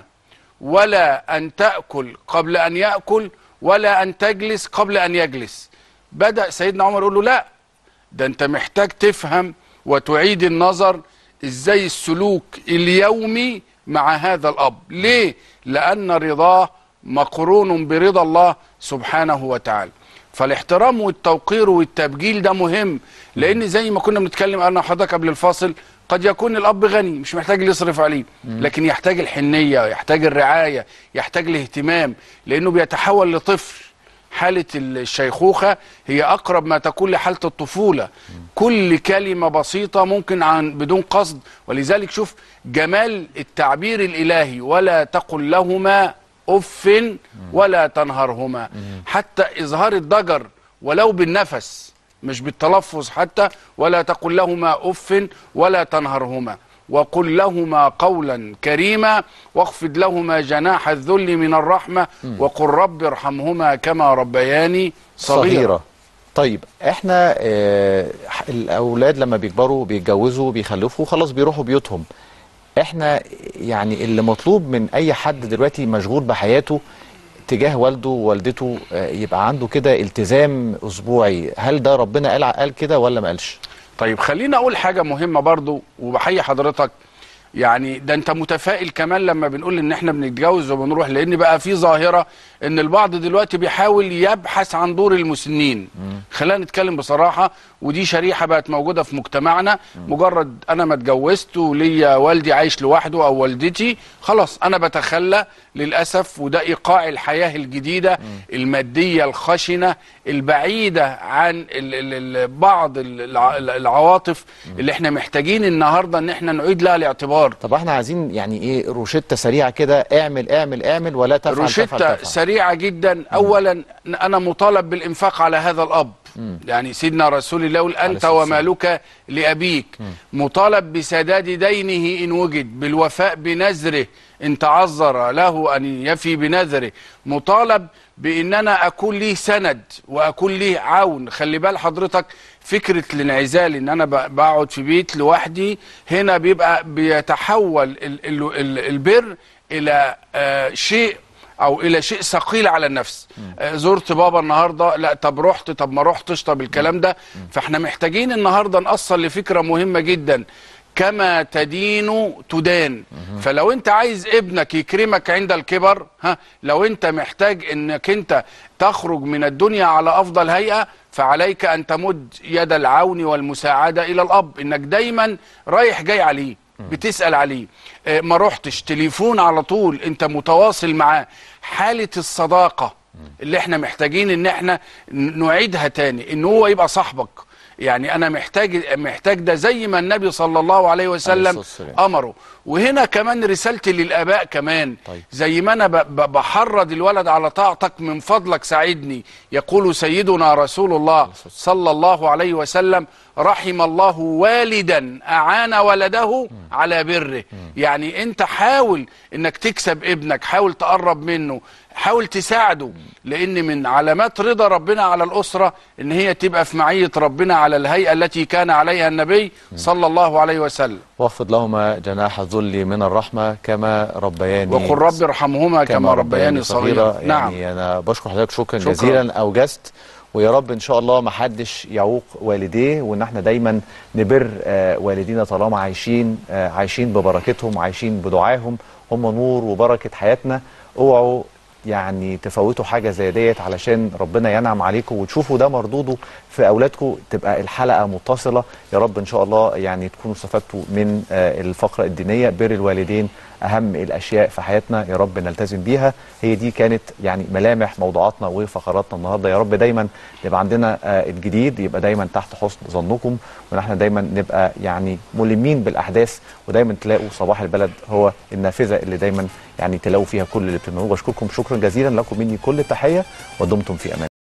ولا ان تاكل قبل ان ياكل ولا ان تجلس قبل ان يجلس بدا سيدنا عمر يقول له لا ده انت محتاج تفهم وتعيد النظر ازاي السلوك اليومي مع هذا الاب ليه لان رضاه مقرون برضا الله سبحانه وتعالى فالاحترام والتوقير والتبجيل ده مهم لان زي ما كنا بنتكلم انا وحضرتك قبل الفاصل قد يكون الاب غني مش محتاج اللي يصرف عليه لكن يحتاج الحنيه يحتاج الرعايه يحتاج الاهتمام لانه بيتحول لطفل حالة الشيخوخة هي أقرب ما تكون لحالة الطفولة كل كلمة بسيطة ممكن عن بدون قصد ولذلك شوف جمال التعبير الإلهي ولا تقل لهما أف ولا تنهرهما حتى إظهار الضجر ولو بالنفس مش بالتلفظ حتى ولا تقل لهما أف ولا تنهرهما وقل لهما قولا كريما واخفض لهما جناح الذل من الرحمة وقل رب ارحمهما كما ربياني صغيرا, صغيرة طيب احنا اه الاولاد لما بيكبروا بيتجوزوا بيخلفوا خلاص بيروحوا بيوتهم احنا يعني اللي مطلوب من اي حد دلوقتي مشغول بحياته تجاه والده ووالدته آه، يبقى عنده كده التزام اسبوعي هل ده ربنا قال قال كده ولا ما قالش طيب خليني اقول حاجه مهمه برضو وبحيي حضرتك يعني ده انت متفائل كمان لما بنقول ان احنا بنتجوز وبنروح لان بقى في ظاهره ان البعض دلوقتي بيحاول يبحث عن دور المسنين خلينا نتكلم بصراحه ودي شريحه بقت موجوده في مجتمعنا مجرد انا ما اتجوزت وليا والدي عايش لوحده او والدتي خلاص انا بتخلى للاسف وده ايقاع الحياه الجديده الماديه الخشنه البعيده عن ال ال ال بعض الع- العواطف اللي احنا محتاجين النهارده ان احنا نعيد لها الاعتبار طب احنا عايزين يعني ايه روشته سريعه كده اعمل اعمل اعمل ولا تفعل تفعل روشتة تفعل سريعة جدا أولا أنا مطالب بالإنفاق على هذا الأب يعني سيدنا رسول الله يقول أنت الصلاة والسلام. ومالك لأبيك مطالب بسداد دينه إن وجد بالوفاء بنذره إن تعذر له أن يفي بنذره مطالب بأن أنا أكون ليه سند وأكون ليه عون خلي بال حضرتك فكرة الانعزال إن أنا ب- بقعد في بيت لوحدي هنا بيبقى بيتحول ال- ال- ال- البر إلى آه، شيء او الى شيء ثقيل على النفس آه، زرت بابا النهارده لا طب رحت طب ما رحتش طب الكلام ده فاحنا محتاجين النهارده نأصل لفكره مهمه جدا كما تدين تدان فلو انت عايز ابنك يكرمك عند الكبر ها لو انت محتاج انك انت تخرج من الدنيا على افضل هيئه فعليك ان تمد يد العون والمساعده الى الاب انك دايما رايح جاي عليه بتسأل عليه آه، ما رحتش تليفون على طول انت متواصل معاه حالة الصداقة اللي احنا محتاجين ان احنا ن- نعيدها تاني ان هو يبقى صاحبك يعني انا محتاج محتاج ده زي ما النبي صلى الله عليه عليه وسلم الصلاة والسلام. امره وهنا كمان رسالتي للاباء كمان طيب. زي ما انا ب- ب- بحرض الولد على طاعتك من فضلك ساعدني يقول سيدنا رسول الله صلى الله عليه وسلم رحم الله والدا اعان ولده على بره يعني انت حاول انك تكسب ابنك حاول تقرب منه حاول تساعده لان من علامات رضا ربنا على الاسره ان هي تبقى في معيه ربنا على الهيئه التي كان عليها النبي صلى الله عليه وسلم واخفض لهما جناح الذل من الرحمه كما ربياني وقل رب ارحمهما كما ربياني صغيرا نعم يعني انا بشكر حضرتك شكرا, شكراً. جزيلا اوجزت ويا رب ان شاء الله ما حدش يعوق والديه وان احنا دايما نبر آه، والدينا طالما عايشين آه، عايشين ببركتهم عايشين بدعائهم هم نور وبركه حياتنا اوعوا يعني تفوتوا حاجه زي ديت علشان ربنا ينعم عليكم وتشوفوا ده مردوده في اولادكم تبقى الحلقه متصله يا رب ان شاء الله يعني تكونوا استفدتوا من آه، الفقره الدينيه بر الوالدين اهم الاشياء في حياتنا يا رب نلتزم بيها هي دي كانت يعني ملامح موضوعاتنا وفقراتنا النهارده يا رب دايما يبقى عندنا آه، الجديد يبقى دايما تحت حسن ظنكم وان احنا دايما نبقى يعني ملمين بالاحداث ودايما تلاقوا صباح البلد هو النافذه اللي دايما يعني تلاقوا فيها كل اللي بتعملوه بشكركم شكرا جزيلا لكم مني كل التحيه ودمتم في امان